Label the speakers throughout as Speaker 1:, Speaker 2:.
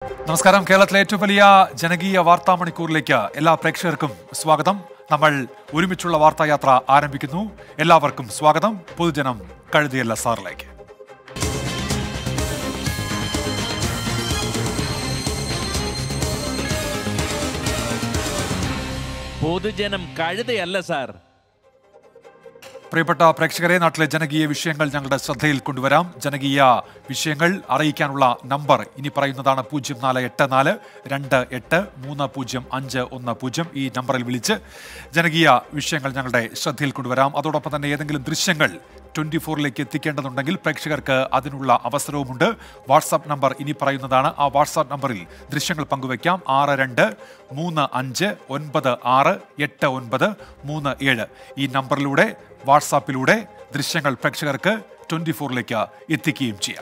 Speaker 1: നമസ്കാരം കേരളത്തിലെ ഏറ്റവും വലിയ ജനകീയ വാർത്താ മണിക്കൂറിലേക്ക് എല്ലാ പ്രേക്ഷകർക്കും സ്വാഗതം നമ്മൾ ഒരുമിച്ചുള്ള വാർത്തായാത്ര ആരംഭിക്കുന്നു എല്ലാവർക്കും സ്വാഗതം പൊതുജനം കഴുതിയല്ല സാറിലേക്ക്
Speaker 2: പൊതുജനം കഴുതയല്ല സാർ
Speaker 1: പ്രിയപ്പെട്ട പ്രേക്ഷകരെ നാട്ടിലെ ജനകീയ വിഷയങ്ങൾ ഞങ്ങളുടെ ശ്രദ്ധയിൽ കൊണ്ടുവരാം ജനകീയ വിഷയങ്ങൾ അറിയിക്കാനുള്ള നമ്പർ ഇനി പറയുന്നതാണ് പൂജ്യം നാല് എട്ട് നാല് രണ്ട് എട്ട് മൂന്ന് പൂജ്യം അഞ്ച് ഒന്ന് പൂജ്യം ഈ നമ്പറിൽ വിളിച്ച് ജനകീയ വിഷയങ്ങൾ ഞങ്ങളുടെ ശ്രദ്ധയിൽ കൊണ്ടുവരാം അതോടൊപ്പം തന്നെ ഏതെങ്കിലും ദൃശ്യങ്ങൾ ട്വന്റി ഫോറിലേക്ക് എത്തിക്കേണ്ടതുണ്ടെങ്കിൽ പ്രേക്ഷകർക്ക് അതിനുള്ള അവസരവുമുണ്ട് വാട്സാപ്പ് നമ്പർ ഇനി പറയുന്നതാണ് ആ വാട്സാപ്പ് നമ്പറിൽ ദൃശ്യങ്ങൾ പങ്കുവയ്ക്കാം ആറ് രണ്ട് മൂന്ന് അഞ്ച് ഒൻപത് ആറ് എട്ട് ഒൻപത് മൂന്ന് ഏഴ് ഈ നമ്പറിലൂടെ വാട്സാപ്പിലൂടെ ദൃശ്യങ്ങൾ പ്രേക്ഷകർക്ക് ട്വന്റി ഫോറിലേക്ക് എത്തിക്കുകയും ചെയ്യാം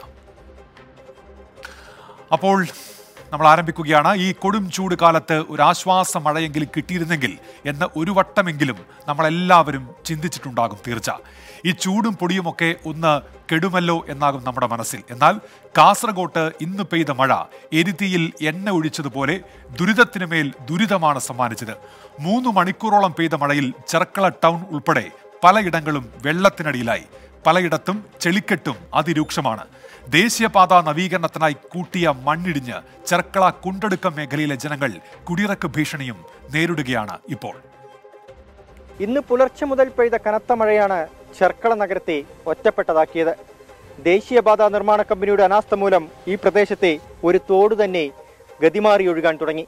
Speaker 1: അപ്പോൾ നമ്മൾ ആരംഭിക്കുകയാണ് ഈ കൊടും ചൂട് കാലത്ത് ഒരു ആശ്വാസ മഴയെങ്കിലും കിട്ടിയിരുന്നെങ്കിൽ എന്ന് ഒരു വട്ടമെങ്കിലും നമ്മളെല്ലാവരും ചിന്തിച്ചിട്ടുണ്ടാകും തീർച്ച ഈ ചൂടും പൊടിയുമൊക്കെ ഒന്ന് കെടുമല്ലോ എന്നാകും നമ്മുടെ മനസ്സിൽ എന്നാൽ കാസർഗോട്ട് ഇന്ന് പെയ്ത മഴ എരിതിയിൽ എണ്ണ ഒഴിച്ചതുപോലെ ദുരിതത്തിനു മേൽ ദുരിതമാണ് സമ്മാനിച്ചത് മൂന്ന് മണിക്കൂറോളം പെയ്ത മഴയിൽ ചെർക്കള ടൗൺ ഉൾപ്പെടെ പലയിടങ്ങളും വെള്ളത്തിനടിയിലായി പലയിടത്തും ചെളിക്കെട്ടും അതിരൂക്ഷമാണ് ദേശീയപാത നവീകരണത്തിനായി കൂട്ടിയ മണ്ണിടിഞ്ഞ് ചെർക്കള കുണ്ടടുക്കം മേഖലയിലെ ജനങ്ങൾ കുടിയിറക്ക് ഭീഷണിയും നേരിടുകയാണ് ഇപ്പോൾ
Speaker 3: ഇന്ന് പുലർച്ചെ മുതൽ പെയ്ത കനത്ത മഴയാണ് ചെർക്കള നഗരത്തെ ഒറ്റപ്പെട്ടതാക്കിയത് ദേശീയപാത നിർമ്മാണ കമ്പനിയുടെ അനാസ്ഥ മൂലം ഈ പ്രദേശത്തെ ഒരു തോട് തന്നെ ഗതിമാറി ഒഴുകാൻ തുടങ്ങി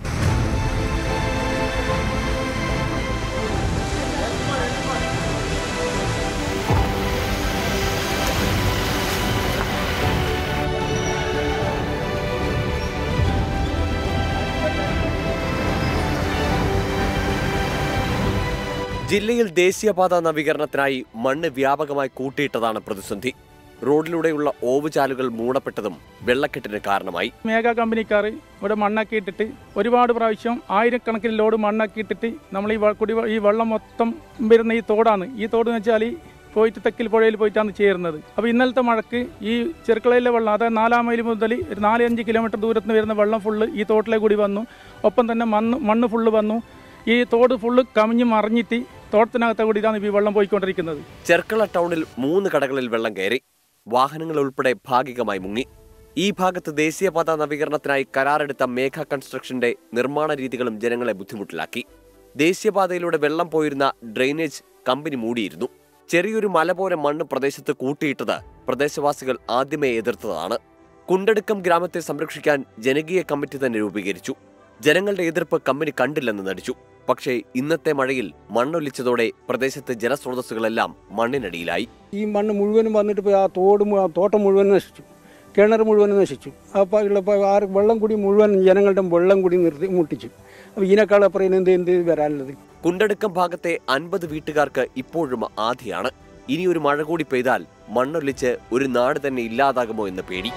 Speaker 4: ജില്ലയിൽ ദേശീയപാത നവീകരണത്തിനായി മണ്ണ് വ്യാപകമായി കൂട്ടിയിട്ടതാണ് പ്രതിസന്ധി റോഡിലൂടെയുള്ള ഓവുചാലുകൾ മൂടപ്പെട്ടതും വെള്ളക്കെട്ടിന് കാരണമായി
Speaker 5: മേഘ കമ്പനിക്കാർ ഇവിടെ മണ്ണാക്കി ഇട്ടിട്ട് ഒരുപാട് പ്രാവശ്യം ആയിരക്കണക്കിന് ലോഡ് മണ്ണാക്കി ഇട്ടിട്ട് നമ്മൾ ഈ വ- കുടി ഈ വെള്ളം മൊത്തം വരുന്ന ഈ തോടാണ് ഈ തോട് എന്ന് വെച്ചാൽ പോയിട്ട് തെക്കിൽ പുഴയിൽ പോയിട്ടാണ് ചേരുന്നത് അപ്പോൾ ഇന്നലത്തെ മഴക്ക് ഈ ചെറുക്കളയിലെ വെള്ളം അതായത് നാലാം മൈൽ മുതൽ ഒരു നാല് അഞ്ച് കിലോമീറ്റർ ദൂരത്ത് നിന്ന് വരുന്ന വെള്ളം ഫുള്ള് ഈ തോട്ടിലേക്ക് കൂടി വന്നു ഒപ്പം തന്നെ മണ്ണ് മണ്ണ് ഫുള്ള് വന്നു ഈ തോട് ഫുള്ള് കമിഞ്ഞ് മറിഞ്ഞിട്ട് തോട്ടത്തിനകത്തെ കൂടിയിട്ടാണ് ഈ വെള്ളം പോയിക്കൊണ്ടിരിക്കുന്നത്
Speaker 4: ചെർക്കള ടൗണിൽ മൂന്ന് കടകളിൽ വെള്ളം കയറി വാഹനങ്ങൾ ഉൾപ്പെടെ ഭാഗികമായി മുങ്ങി ഈ ഭാഗത്ത് ദേശീയപാത നവീകരണത്തിനായി കരാറെടുത്ത മേഘ കൺസ്ട്രക്ഷന്റെ നിർമ്മാണ രീതികളും ജനങ്ങളെ ബുദ്ധിമുട്ടിലാക്കി ദേശീയപാതയിലൂടെ വെള്ളം പോയിരുന്ന ഡ്രെയിനേജ് കമ്പനി മൂടിയിരുന്നു ചെറിയൊരു മല പോലെ മണ്ണ് പ്രദേശത്ത് കൂട്ടിയിട്ടത് പ്രദേശവാസികൾ ആദ്യമേ എതിർത്തതാണ് കുണ്ടടുക്കം ഗ്രാമത്തെ സംരക്ഷിക്കാൻ ജനകീയ കമ്മിറ്റി തന്നെ രൂപീകരിച്ചു ജനങ്ങളുടെ എതിർപ്പ് കമ്പനി കണ്ടില്ലെന്ന് നടിച്ചു പക്ഷേ ഇന്നത്തെ മഴയിൽ മണ്ണൊലിച്ചതോടെ പ്രദേശത്തെ ജലസ്രോതസ്സുകളെല്ലാം മണ്ണിനടിയിലായി
Speaker 6: ഈ മണ്ണ് മുഴുവനും വന്നിട്ട് പോയി ആ തോട് മു- ആ തോട്ടം മുഴുവനും നശിച്ചു കിണർ മുഴുവനും നശിച്ചു അപ്പോൾ ഉള്ള പ- ആ വെള്ളം കൂടി മുഴുവൻ ജനങ്ങളുടെ വെള്ളം കൂടി നിർത്തി മുട്ടിച്ചു അപ്പോൾ ഇതിനേക്കാൾ അപ്പുറം എന്ത് എന്ത് വരാനുള്ളത്
Speaker 4: കുണ്ടടുക്കം ഭാഗത്തെ അൻപത് വീട്ടുകാർക്ക് ഇപ്പോഴും ആധിയാണ് ഇനിയൊരു മഴ കൂടി പെയ്താൽ മണ്ണൊലിച്ച് ഒരു നാട് തന്നെ ഇല്ലാതാകുമോ എന്ന പേടി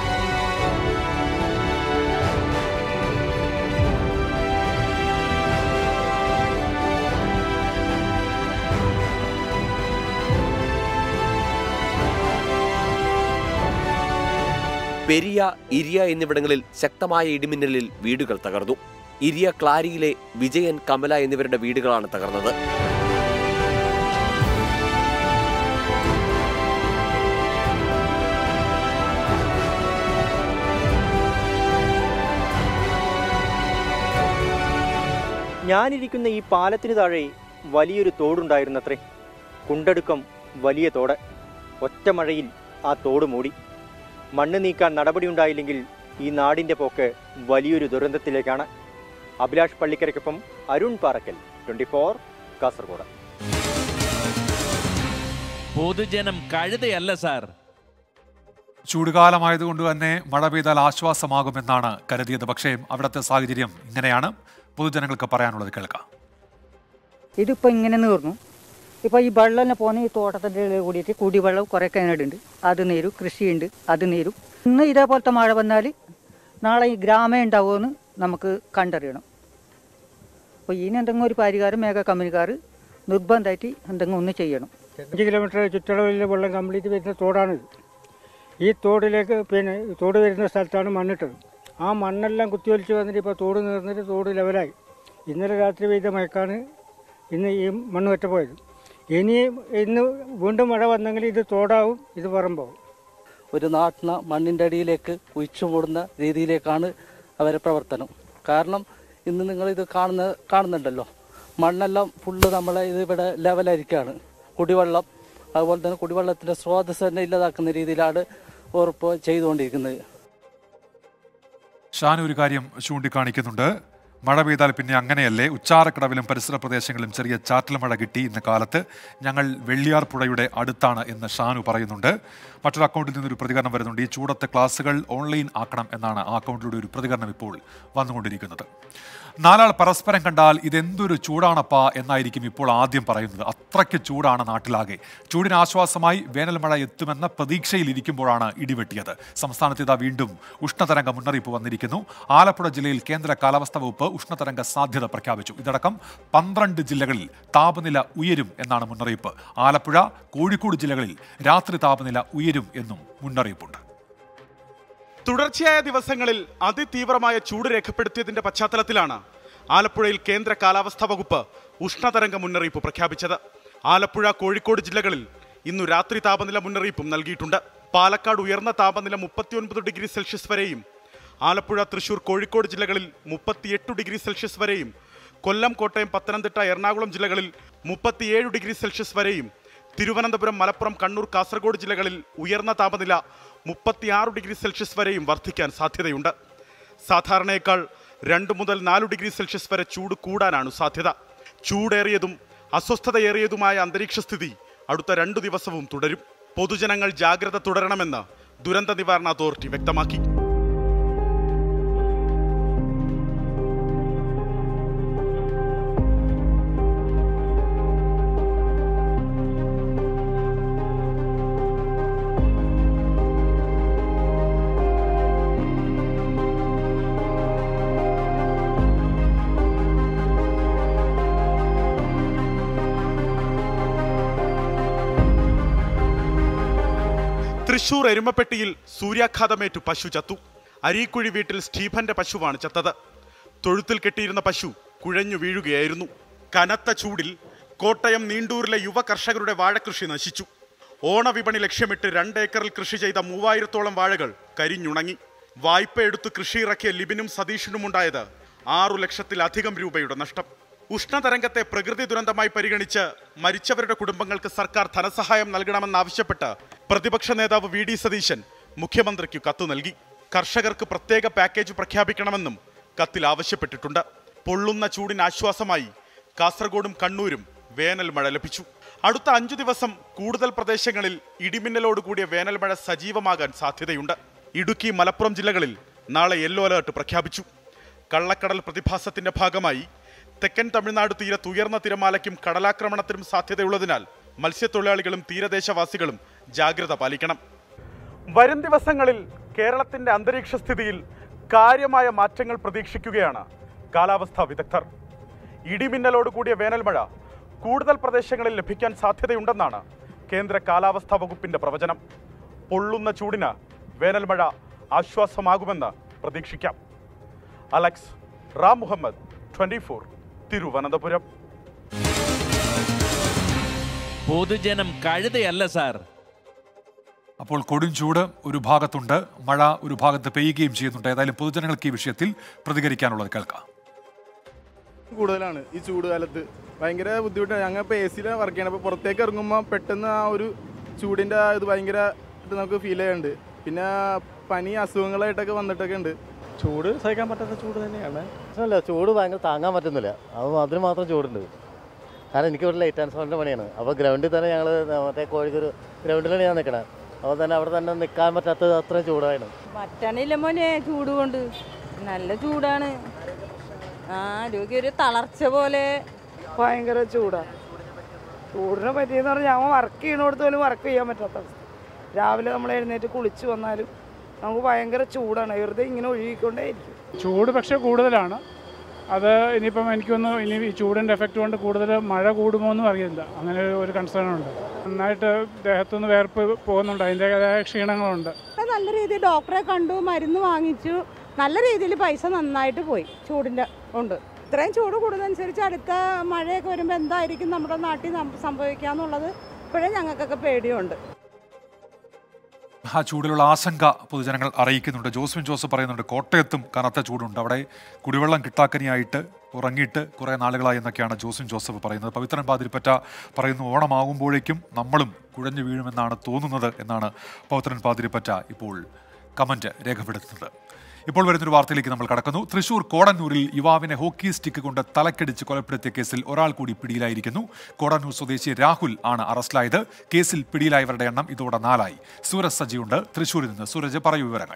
Speaker 4: പെരിയ ഇരിയ എന്നിവിടങ്ങളിൽ ശക്തമായ ഇടിമിന്നലിൽ വീടുകൾ തകർന്നു ഇരിയ ക്ലാരിയിലെ വിജയൻ കമല എന്നിവരുടെ വീടുകളാണ് തകർന്നത്
Speaker 3: ഞാനിരിക്കുന്ന ഈ പാലത്തിന് താഴെ വലിയൊരു തോടുണ്ടായിരുന്നത്രേ കുണ്ടടുക്കം വലിയ തോട് ഒറ്റ മഴയിൽ ആ തോട് മൂടി മണ്ണ് നീക്കാൻ നടപടിയുണ്ടായില്ലെങ്കിൽ ഈ നാടിന്റെ പോക്ക് വലിയൊരു ദുരന്തത്തിലേക്കാണ് അഭിലാഷ് പള്ളിക്കരയ്ക്കൊപ്പം അരുൺ പാറക്കൽ ട്വന്റി ഫോർ കാസർഗോഡ്
Speaker 2: പൊതുജനം കഴുതയല്ല സാർ
Speaker 1: ചൂടുകാലമായതുകൊണ്ട് തന്നെ മഴ പെയ്താൽ ആശ്വാസമാകുമെന്നാണ് കരുതിയത് പക്ഷേ അവിടുത്തെ സാഹചര്യം ഇങ്ങനെയാണ് പൊതുജനങ്ങൾക്ക് പറയാനുള്ളത് കേൾക്കാം
Speaker 7: ഇതിപ്പോൾ ഇങ്ങനെ നീർന്നു ഇപ്പോൾ ഈ വെള്ളം പോകുന്ന ഈ തോട്ടത്തിൻ്റെ ഇടയിൽ കൂടിയിട്ട് കുടിവെള്ളം കുറേ കിണറുണ്ട് അത് നീരും കൃഷിയുണ്ട് അത് നീരും ഇന്ന് ഇതേപോലത്തെ മഴ വന്നാൽ നാളെ ഈ ഗ്രാമം ഉണ്ടാവുമെന്ന് നമുക്ക് കണ്ടറിയണം അപ്പോൾ ഇതിന് എന്തെങ്കിലും ഒരു പരിഹാരം മേഘ കമ്പനിക്കാർ നിർബന്ധമായിട്ട് എന്തെങ്കിലും ഒന്ന് ചെയ്യണം
Speaker 6: അഞ്ച് കിലോമീറ്റർ ചുറ്റളവിലെ വെള്ളം കംപ്ലീറ്റ് വരുന്ന തോടാണിത് ഈ തോടിലേക്ക് പിന്നെ തോട് വരുന്ന സ്ഥലത്താണ് മണ്ണിട്ടത്
Speaker 8: ആ മണ്ണെല്ലാം കുത്തിയൊലിച്ച് വന്നിട്ട് ഇപ്പോൾ തോട് നീർന്നിട്ട് തോട് ലെവലായി ഇന്നലെ രാത്രി പെയ്ത മഴക്കാണ് ഇന്ന് ഈ മണ്ണ് ഒറ്റ പോയത് ഇനി ഇന്ന് വീണ്ടും മഴ വന്നെങ്കിൽ ഇത് തോടാവും ഇത് പറമ്പാവും
Speaker 9: ഒരു നാട്ടിന മണ്ണിൻ്റെ അടിയിലേക്ക് കുഴിച്ചു മൂടുന്ന രീതിയിലേക്കാണ് അവരെ പ്രവർത്തനം കാരണം ഇന്ന് നിങ്ങൾ ഇത് കാണുന്ന കാണുന്നുണ്ടല്ലോ മണ്ണെല്ലാം ഫുള്ള് നമ്മളെ ഇത് ഇവിടെ ലെവലായിരിക്കുകയാണ് കുടിവെള്ളം അതുപോലെ തന്നെ കുടിവെള്ളത്തിൻ്റെ സ്രോതസ് തന്നെ ഇല്ലാതാക്കുന്ന രീതിയിലാണ് ഉറപ്പ് ചെയ്തുകൊണ്ടിരിക്കുന്നത്
Speaker 1: ഷാൻ ഒരു കാര്യം ചൂണ്ടിക്കാണിക്കുന്നുണ്ട് മഴ പെയ്താൽ പിന്നെ അങ്ങനെയല്ലേ ഉച്ചാറക്കടവിലും പരിസര പ്രദേശങ്ങളിലും ചെറിയ ചാറ്റൽ മഴ കിട്ടി ഇന്ന കാലത്ത് ഞങ്ങൾ വെള്ളിയാർ പുഴയുടെ അടുത്താണ് എന്ന് ഷാനു പറയുന്നുണ്ട് മറ്റൊരു അക്കൗണ്ടിൽ നിന്നൊരു പ്രതികരണം വരുന്നുണ്ട് ഈ ചൂടത്തെ ക്ലാസ്സുകൾ ഓൺലൈൻ ആക്കണം എന്നാണ് ആ അക്കൗണ്ടിലൂടെ ഒരു പ്രതികരണം ഇപ്പോൾ വന്നുകൊണ്ടിരിക്കുന്നത് നാലാൾ പരസ്പരം കണ്ടാൽ ഇതെന്തൊരു ചൂടാണപ്പാ എന്നായിരിക്കും ഇപ്പോൾ ആദ്യം പറയുന്നത് അത്രയ്ക്ക് ചൂടാണ് നാട്ടിലാകെ ചൂടിന് ആശ്വാസമായി വേനൽ മഴ എത്തുമെന്ന പ്രതീക്ഷയിലിരിക്കുമ്പോഴാണ് ഇടിവെട്ടിയത് സംസ്ഥാനത്ത് ഇതാ വീണ്ടും ഉഷ്ണതരംഗ മുന്നറിയിപ്പ് വന്നിരിക്കുന്നു ആലപ്പുഴ ജില്ലയിൽ കേന്ദ്ര കാലാവസ്ഥാ വകുപ്പ് ഉഷ്ണതരംഗ സാധ്യത പ്രഖ്യാപിച്ചു ഇതടക്കം പന്ത്രണ്ട് ജില്ലകളിൽ താപനില ഉയരും എന്നാണ് മുന്നറിയിപ്പ് ആലപ്പുഴ കോഴിക്കോട് ജില്ലകളിൽ രാത്രി താപനില ഉയരും എന്നും മുന്നറിയിപ്പുണ്ട്
Speaker 10: തുടർച്ചയായ ദിവസങ്ങളിൽ അതിതീവ്രമായ ചൂട് രേഖപ്പെടുത്തിയതിന്റെ പശ്ചാത്തലത്തിലാണ് ആലപ്പുഴയിൽ കേന്ദ്ര കാലാവസ്ഥാ വകുപ്പ് ഉഷ്ണതരംഗ മുന്നറിയിപ്പ് പ്രഖ്യാപിച്ചത് ആലപ്പുഴ കോഴിക്കോട് ജില്ലകളിൽ ഇന്നു രാത്രി താപനില മുന്നറിയിപ്പും നൽകിയിട്ടുണ്ട് പാലക്കാട് ഉയർന്ന താപനില മുപ്പത്തിയൊൻപത് ഡിഗ്രി സെൽഷ്യസ് വരെയും ആലപ്പുഴ തൃശൂർ കോഴിക്കോട് ജില്ലകളിൽ മുപ്പത്തിയെട്ട് ഡിഗ്രി സെൽഷ്യസ് വരെയും കൊല്ലം കോട്ടയം പത്തനംതിട്ട എറണാകുളം ജില്ലകളിൽ മുപ്പത്തിയേഴ് ഡിഗ്രി സെൽഷ്യസ് വരെയും തിരുവനന്തപുരം മലപ്പുറം കണ്ണൂർ കാസർഗോഡ് ജില്ലകളിൽ ഉയർന്ന താപനില മുപ്പത്തിയാറ് ഡിഗ്രി സെൽഷ്യസ് വരെയും വർദ്ധിക്കാൻ സാധ്യതയുണ്ട് സാധാരണയേക്കാൾ രണ്ട് മുതൽ നാല് ഡിഗ്രി സെൽഷ്യസ് വരെ ചൂട് കൂടാനാണ് സാധ്യത ചൂടേറിയതും അസ്വസ്ഥതയേറിയതുമായ അന്തരീക്ഷ സ്ഥിതി അടുത്ത രണ്ടു ദിവസവും തുടരും പൊതുജനങ്ങൾ ജാഗ്രത തുടരണമെന്ന് ദുരന്ത നിവാരണ അതോറിറ്റി വ്യക്തമാക്കി തൃശൂർ എരുമപ്പെട്ടിയിൽ സൂര്യാഘാതമേറ്റു പശു ചത്തു അരീക്കുഴി വീട്ടിൽ സ്റ്റീഫന്റെ പശുവാണ് ചത്തത് തൊഴുത്തിൽ കെട്ടിയിരുന്ന പശു കുഴഞ്ഞു വീഴുകയായിരുന്നു കനത്ത ചൂടിൽ കോട്ടയം നീണ്ടൂരിലെ യുവ കർഷകരുടെ വാഴകൃഷി നശിച്ചു ഓണവിപണി ലക്ഷ്യമിട്ട് രണ്ട് ഏക്കറിൽ കൃഷി ചെയ്ത മൂവായിരത്തോളം വാഴകൾ കരിഞ്ഞുണങ്ങി വായ്പ എടുത്ത് കൃഷി ഇറക്കിയ ലിബിനും സതീഷിനും ഉണ്ടായത് ആറു ലക്ഷത്തിലധികം രൂപയുടെ നഷ്ടം ഉഷ്ണതരംഗത്തെ പ്രകൃതി ദുരന്തമായി പരിഗണിച്ച് മരിച്ചവരുടെ കുടുംബങ്ങൾക്ക് സർക്കാർ ധനസഹായം നൽകണമെന്നാവശ്യപ്പെട്ട് പ്രതിപക്ഷ നേതാവ് വി ഡി സതീശൻ മുഖ്യമന്ത്രിക്ക് കത്ത് നൽകി കർഷകർക്ക് പ്രത്യേക പാക്കേജ് പ്രഖ്യാപിക്കണമെന്നും കത്തിൽ ആവശ്യപ്പെട്ടിട്ടുണ്ട് പൊള്ളുന്ന ചൂടിന് ആശ്വാസമായി കാസർഗോഡും കണ്ണൂരും വേനൽ മഴ ലഭിച്ചു അടുത്ത അഞ്ചു ദിവസം കൂടുതൽ പ്രദേശങ്ങളിൽ ഇടിമിന്നലോട് കൂടിയ വേനൽ മഴ സജീവമാകാൻ സാധ്യതയുണ്ട് ഇടുക്കി മലപ്പുറം ജില്ലകളിൽ നാളെ യെല്ലോ അലേർട്ട് പ്രഖ്യാപിച്ചു കള്ളക്കടൽ പ്രതിഭാസത്തിന്റെ ഭാഗമായി തെക്കൻ തമിഴ്നാട് തീരത്ത് ഉയർന്ന തിരമാലയ്ക്കും കടലാക്രമണത്തിനും സാധ്യതയുള്ളതിനാൽ മത്സ്യത്തൊഴിലാളികളും തീരദേശവാസികളും ജാഗ്രത പാലിക്കണം വരും ദിവസങ്ങളിൽ കേരളത്തിന്റെ അന്തരീക്ഷ സ്ഥിതിയിൽ കാര്യമായ മാറ്റങ്ങൾ പ്രതീക്ഷിക്കുകയാണ് കാലാവസ്ഥാ വിദഗ്ധർ ഇടിമിന്നലോട് കൂടിയ വേനൽമഴ കൂടുതൽ പ്രദേശങ്ങളിൽ ലഭിക്കാൻ സാധ്യതയുണ്ടെന്നാണ് കേന്ദ്ര കാലാവസ്ഥാ വകുപ്പിന്റെ പ്രവചനം പൊള്ളുന്ന ചൂടിന് വേനൽമഴ ആശ്വാസമാകുമെന്ന് പ്രതീക്ഷിക്കാം അലക്സ് റാം മുഹമ്മദ് ട്വന്റി ഫോർ തിരുവനന്തപുരം
Speaker 2: പൊതുജനം കഴുതയല്ല സാർ
Speaker 1: അപ്പോൾ കൊടും ചൂട് ഒരു ഭാഗത്തുണ്ട് മഴ ഒരു ഭാഗത്ത് പെയ്യുകയും ചെയ്യുന്നുണ്ട് ഏതായാലും പൊതുജനങ്ങൾക്ക് ഈ വിഷയത്തിൽ പ്രതികരിക്കാനുള്ളത് കേൾക്കാം
Speaker 11: കൂടുതലാണ് ഈ ചൂട് കാലത്ത് ഭയങ്കര ബുദ്ധിമുട്ടാണ് ഞങ്ങൾ ഇപ്പോൾ എ സിയിലാണ് വർക്ക് ചെയ്യണം അപ്പോൾ പുറത്തേക്ക് ഇറങ്ങുമ്പോൾ പെട്ടെന്ന് ആ ഒരു ചൂടിൻ്റെ ആ ഇത് ഭയങ്കര ഇത് നമുക്ക് ഫീൽ ചെയ്യുന്നുണ്ട് പിന്നെ പനി അസുഖങ്ങളായിട്ടൊക്കെ വന്നിട്ടൊക്കെ ഉണ്ട്
Speaker 12: ചൂട് സഹിക്കാൻ പറ്റാത്ത ചൂട് തന്നെയാണ്
Speaker 13: പ്രശ്നമില്ല ചൂട് ഭയങ്കര താങ്ങാൻ പറ്റുന്നില്ല അത് അതിന് മാത്രം ചൂടുണ്ട് കാരണം എനിക്ക് ഒരു ലൈറ്റ് ട്രാൻസ്ഫോറിൻ്റെ പണിയാണ് അപ്പോൾ ഗ്രൗണ്ടിൽ തന്നെ ഞങ്ങൾ മറ്റേ കോഴിക്കൊരു ഗ്രൗണ്ടിലാണ് ഞാൻ നിൽക്കണത് അപ്പോൾ തന്നെ അവിടെ തന്നെ നിൽക്കാൻ പറ്റാത്തത് അത്രയും ചൂടായിരുന്നു
Speaker 14: പറ്റണില്ല മോനെ ചൂട് കൊണ്ട് നല്ല ചൂടാണ് ആ ആരോഗ്യം ഒരു തളർച്ച പോലെ
Speaker 15: ഭയങ്കര ചൂടാണ് ചൂടിനെ പറ്റിയെന്ന് പറഞ്ഞാൽ ഞങ്ങൾ വർക്ക് ചെയ്യണോടത്ത് പോലും വർക്ക് ചെയ്യാൻ പറ്റാത്ത അവസ്ഥ രാവിലെ നമ്മൾ എഴുന്നേറ്റ് കുളിച്ച് വന്നാലും നമുക്ക് ഭയങ്കര ചൂടാണ് വെറുതെ ഇങ്ങനെ ഒഴുകിക്കൊണ്ടേയിരിക്കും
Speaker 5: ചൂട് പക്ഷേ കൂടുതലാണ് അത് ഇനിയിപ്പം എനിക്കൊന്ന് ഇനി ഈ ചൂടിൻ്റെ എഫക്റ്റ് കൊണ്ട് കൂടുതൽ മഴ കൂടുമോ എന്നും അറിയില്ല അങ്ങനെ ഒരു- ഒരു കൺസേൺ ഉണ്ട് നന്നായിട്ട് ദേഹത്തുനിന്ന് വേർപ്പ് പോകുന്നുണ്ട് അതിൻ്റെതായ ക്ഷീണങ്ങളുണ്ട്
Speaker 16: നല്ല രീതിയിൽ ഡോക്ടറെ കണ്ടു മരുന്ന് വാങ്ങിച്ചു നല്ല രീതിയിൽ പൈസ നന്നായിട്ട് പോയി ചൂടിൻ്റെ ഉണ്ട് ഇത്രയും ചൂട് കൂടുന്നതനുസരിച്ച് അടുത്ത മഴയൊക്കെ വരുമ്പോൾ എന്തായിരിക്കും നമ്മുടെ നാട്ടിൽ നം- സംഭവിക്കുക എന്നുള്ളത് ഇപ്പോഴേ ഞങ്ങൾക്കൊക്കെ പേടിയുണ്ട്
Speaker 1: ആ ചൂടിലുള്ള ആശങ്ക പൊതുജനങ്ങൾ അറിയിക്കുന്നുണ്ട് ജോസ്വിൻ ജോസഫ് പറയുന്നുണ്ട് കോട്ടയത്തും കനത്ത ചൂടുണ്ട് അവിടെ കുടിവെള്ളം കിട്ടാക്കനിയായിട്ട് ഉറങ്ങിയിട്ട് കുറേ നാളുകളായി എന്നൊക്കെയാണ് ജോസ്വിൻ ജോസഫ് പറയുന്നത് പവിത്രൻ പാതിരിപ്പറ്റ പറയുന്നു ഓണമാകുമ്പോഴേക്കും നമ്മളും കുഴഞ്ഞു വീഴുമെന്നാണ് തോന്നുന്നത് എന്നാണ് പവിത്രൻ പാതിരിപ്പറ്റ ഇപ്പോൾ കമന്റ് രേഖപ്പെടുത്തുന്നത് ഇപ്പോൾ വരുന്നൊരു വാർത്തയിലേക്ക് നമ്മൾ കടക്കുന്നു തൃശൂർ കോടന്നൂരിൽ യുവാവിനെ ഹോക്കി സ്റ്റിക്ക് കൊണ്ട് തലക്കടിച്ച് കൊലപ്പെടുത്തിയ കേസിൽ ഒരാൾ കൂടി പിടിയിലായിരിക്കുന്നു കോടന്നൂർ സ്വദേശി രാഹുൽ ആണ് അറസ്റ്റിലായത് കേസിൽ പിടിയിലായവരുടെ എണ്ണം ഇതോടെ നാലായി സൂരജ് സജിയുണ്ട് തൃശൂരിൽ നിന്ന് സൂരജ് പറയൂ വിവരങ്ങൾ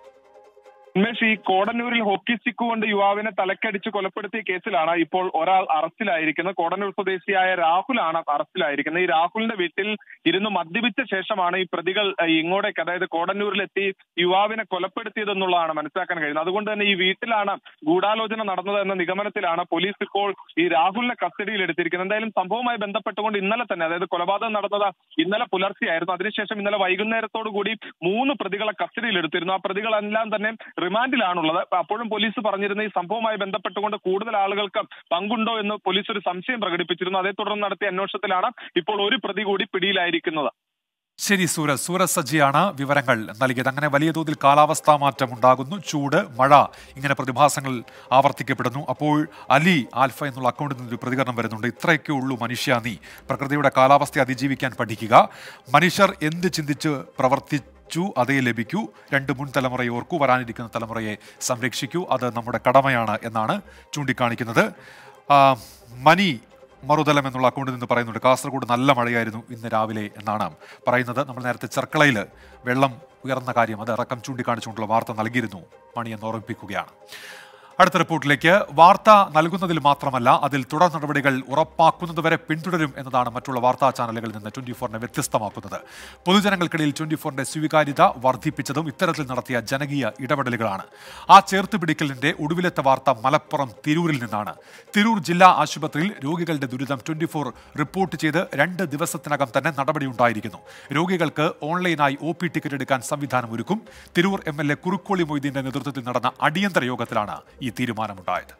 Speaker 17: ഉന്മേഷ് ഈ കോടന്നൂരിൽ ഹോക്കി സ്റ്റിക്ക് കൊണ്ട് യുവാവിനെ തലക്കടിച്ച് കൊലപ്പെടുത്തിയ കേസിലാണ് ഇപ്പോൾ ഒരാൾ അറസ്റ്റിലായിരിക്കുന്നത് കോടന്നൂർ സ്വദേശിയായ രാഹുലാണ് അറസ്റ്റിലായിരിക്കുന്നത് ഈ രാഹുലിന്റെ വീട്ടിൽ ഇരുന്ന് മദ്യപിച്ച ശേഷമാണ് ഈ പ്രതികൾ ഏഹ്, ഇങ്ങോട്ടേക്ക് അതായത് കോടന്നൂരിലെത്തി യുവാവിനെ കൊലപ്പെടുത്തിയതെന്നുള്ളതാണ് മനസ്സിലാക്കാൻ കഴിയുന്നത് അതുകൊണ്ട് തന്നെ ഈ വീട്ടിലാണ് ഗൂഢാലോചന നടന്നത് എന്ന നിഗമനത്തിലാണ് പോലീസ് ഇപ്പോൾ ഈ രാഹുലിനെ കസ്റ്റഡിയിൽ എടുത്തിരിക്കുന്നത് എന്തായാലും സംഭവവുമായി ബന്ധപ്പെട്ടുകൊണ്ട് ഇന്നലെ തന്നെ അതായത് കൊലപാതകം നടന്നത് ഇന്നലെ പുലർച്ചെയായിരുന്നു അതിനുശേഷം ഇന്നലെ വൈകുന്നേരത്തോടു കൂടി മൂന്ന് പ്രതികളെ കസ്റ്റഡിയിൽ എടുത്തിരുന്നു ആ പ്രതികളെല്ലാം തന്നെ റിമാൻഡിലാണുള്ളത് അപ്പോഴും പോലീസ് പറഞ്ഞിരുന്ന ഈ സംഭവവുമായി ബന്ധപ്പെട്ടുകൊണ്ട് കൂടുതൽ ആളുകൾക്ക് പങ്കുണ്ടോ എന്ന് പോലീസ് ഒരു സംശയം പ്രകടിപ്പിച്ചിരുന്നു അതേ തുടർന്ന് നടത്തിയ അന്വേഷണത്തിലാണ് ഇപ്പോൾ ഒരു പ്രതി കൂടി പിടിയിലായിരിക്കുന്നത്
Speaker 1: ശരി സൂരജ് സൂരജ് സജിയാണ് വിവരങ്ങൾ നൽകിയത് അങ്ങനെ വലിയ തോതിൽ കാലാവസ്ഥാ മാറ്റം ഉണ്ടാകുന്നു ചൂട് മഴ ഇങ്ങനെ പ്രതിഭാസങ്ങൾ ആവർത്തിക്കപ്പെടുന്നു അപ്പോൾ അലി ആൽഫ എന്നുള്ള അക്കൗണ്ടിൽ നിന്ന് ഒരു പ്രതികരണം വരുന്നുണ്ട് ഇത്രയൊക്കെ ഉള്ളൂ മനുഷ്യ നീ പ്രകൃതിയുടെ കാലാവസ്ഥയെ അതിജീവിക്കാൻ പഠിക്കുക മനുഷ്യർ എന്ത് ചിന്തിച്ച് പ്രവർത്തിച്ചു അതേ ലഭിക്കൂ രണ്ട് മുൻ തലമുറയെ ഓർക്കൂ വരാനിരിക്കുന്ന തലമുറയെ സംരക്ഷിക്കൂ അത് നമ്മുടെ കടമയാണ് എന്നാണ് ചൂണ്ടിക്കാണിക്കുന്നത് ആ, മണി മറുതലം എന്നുള്ള അക്കൗണ്ടിൽ നിന്ന് പറയുന്നുണ്ട് കാസർഗോഡ് നല്ല മഴയായിരുന്നു ഇന്ന് രാവിലെ എന്നാണ് പറയുന്നത് നമ്മൾ നേരത്തെ ചെർക്കളയിൽ വെള്ളം ഉയർന്ന കാര്യം അത് ഇറക്കം ചൂണ്ടിക്കാണിച്ചുകൊണ്ടുള്ള വാർത്ത നൽകിയിരുന്നു മണി എന്ന് ഓർമ്മിപ്പിക്കുകയാണ് അടുത്ത റിപ്പോർട്ടിലേക്ക് വാർത്ത നൽകുന്നതിൽ മാത്രമല്ല അതിൽ തുടർ നടപടികൾ ഉറപ്പാക്കുന്നതുവരെ പിന്തുടരും എന്നതാണ് മറ്റുള്ള വാർത്താ ചാനലുകളിൽ നിന്ന് ട്വന്റി ഫോറിനെ വ്യത്യസ്തമാക്കുന്നത് പൊതുജനങ്ങൾക്കിടയിൽ ട്വന്റി ഫോറിന്റെ സ്വീകാര്യത വർദ്ധിപ്പിച്ചതും ഇത്തരത്തിൽ നടത്തിയ ജനകീയ ഇടപെടലുകളാണ് ആ ചേർത്ത് പിടിക്കലിന്റെ ഒടുവിലത്തെ വാർത്ത മലപ്പുറം തിരൂരിൽ നിന്നാണ് തിരൂർ ജില്ലാ ആശുപത്രിയിൽ രോഗികളുടെ ദുരിതം ട്വന്റി ഫോർ റിപ്പോർട്ട് ചെയ്ത് രണ്ട് ദിവസത്തിനകം തന്നെ നടപടിയുണ്ടായിരിക്കുന്നു രോഗികൾക്ക് ഓൺലൈനായി ഒ പി ടിക്കറ്റ് എടുക്കാൻ സംവിധാനം ഒരുക്കും Tirur M L A Kurukkoli മൊയ്തീന്റെ നേതൃത്വത്തിൽ നടന്ന അടിയന്തര യോഗത്തിലാണ് ഈ തീരുമാനമുണ്ടായത്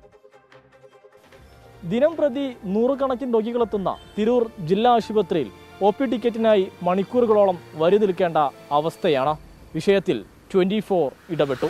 Speaker 18: ദിനം പ്രതി നൂറുകണക്കിന് രോഗികളെത്തുന്ന തിരൂർ ജില്ലാ ആശുപത്രിയിൽ ഒ പി ടിക്കറ്റിനായി മണിക്കൂറുകളോളം വരി നിൽക്കേണ്ട അവസ്ഥയാണ് വിഷയത്തിൽ ട്വന്റി ഫോർ ഇടപെട്ടു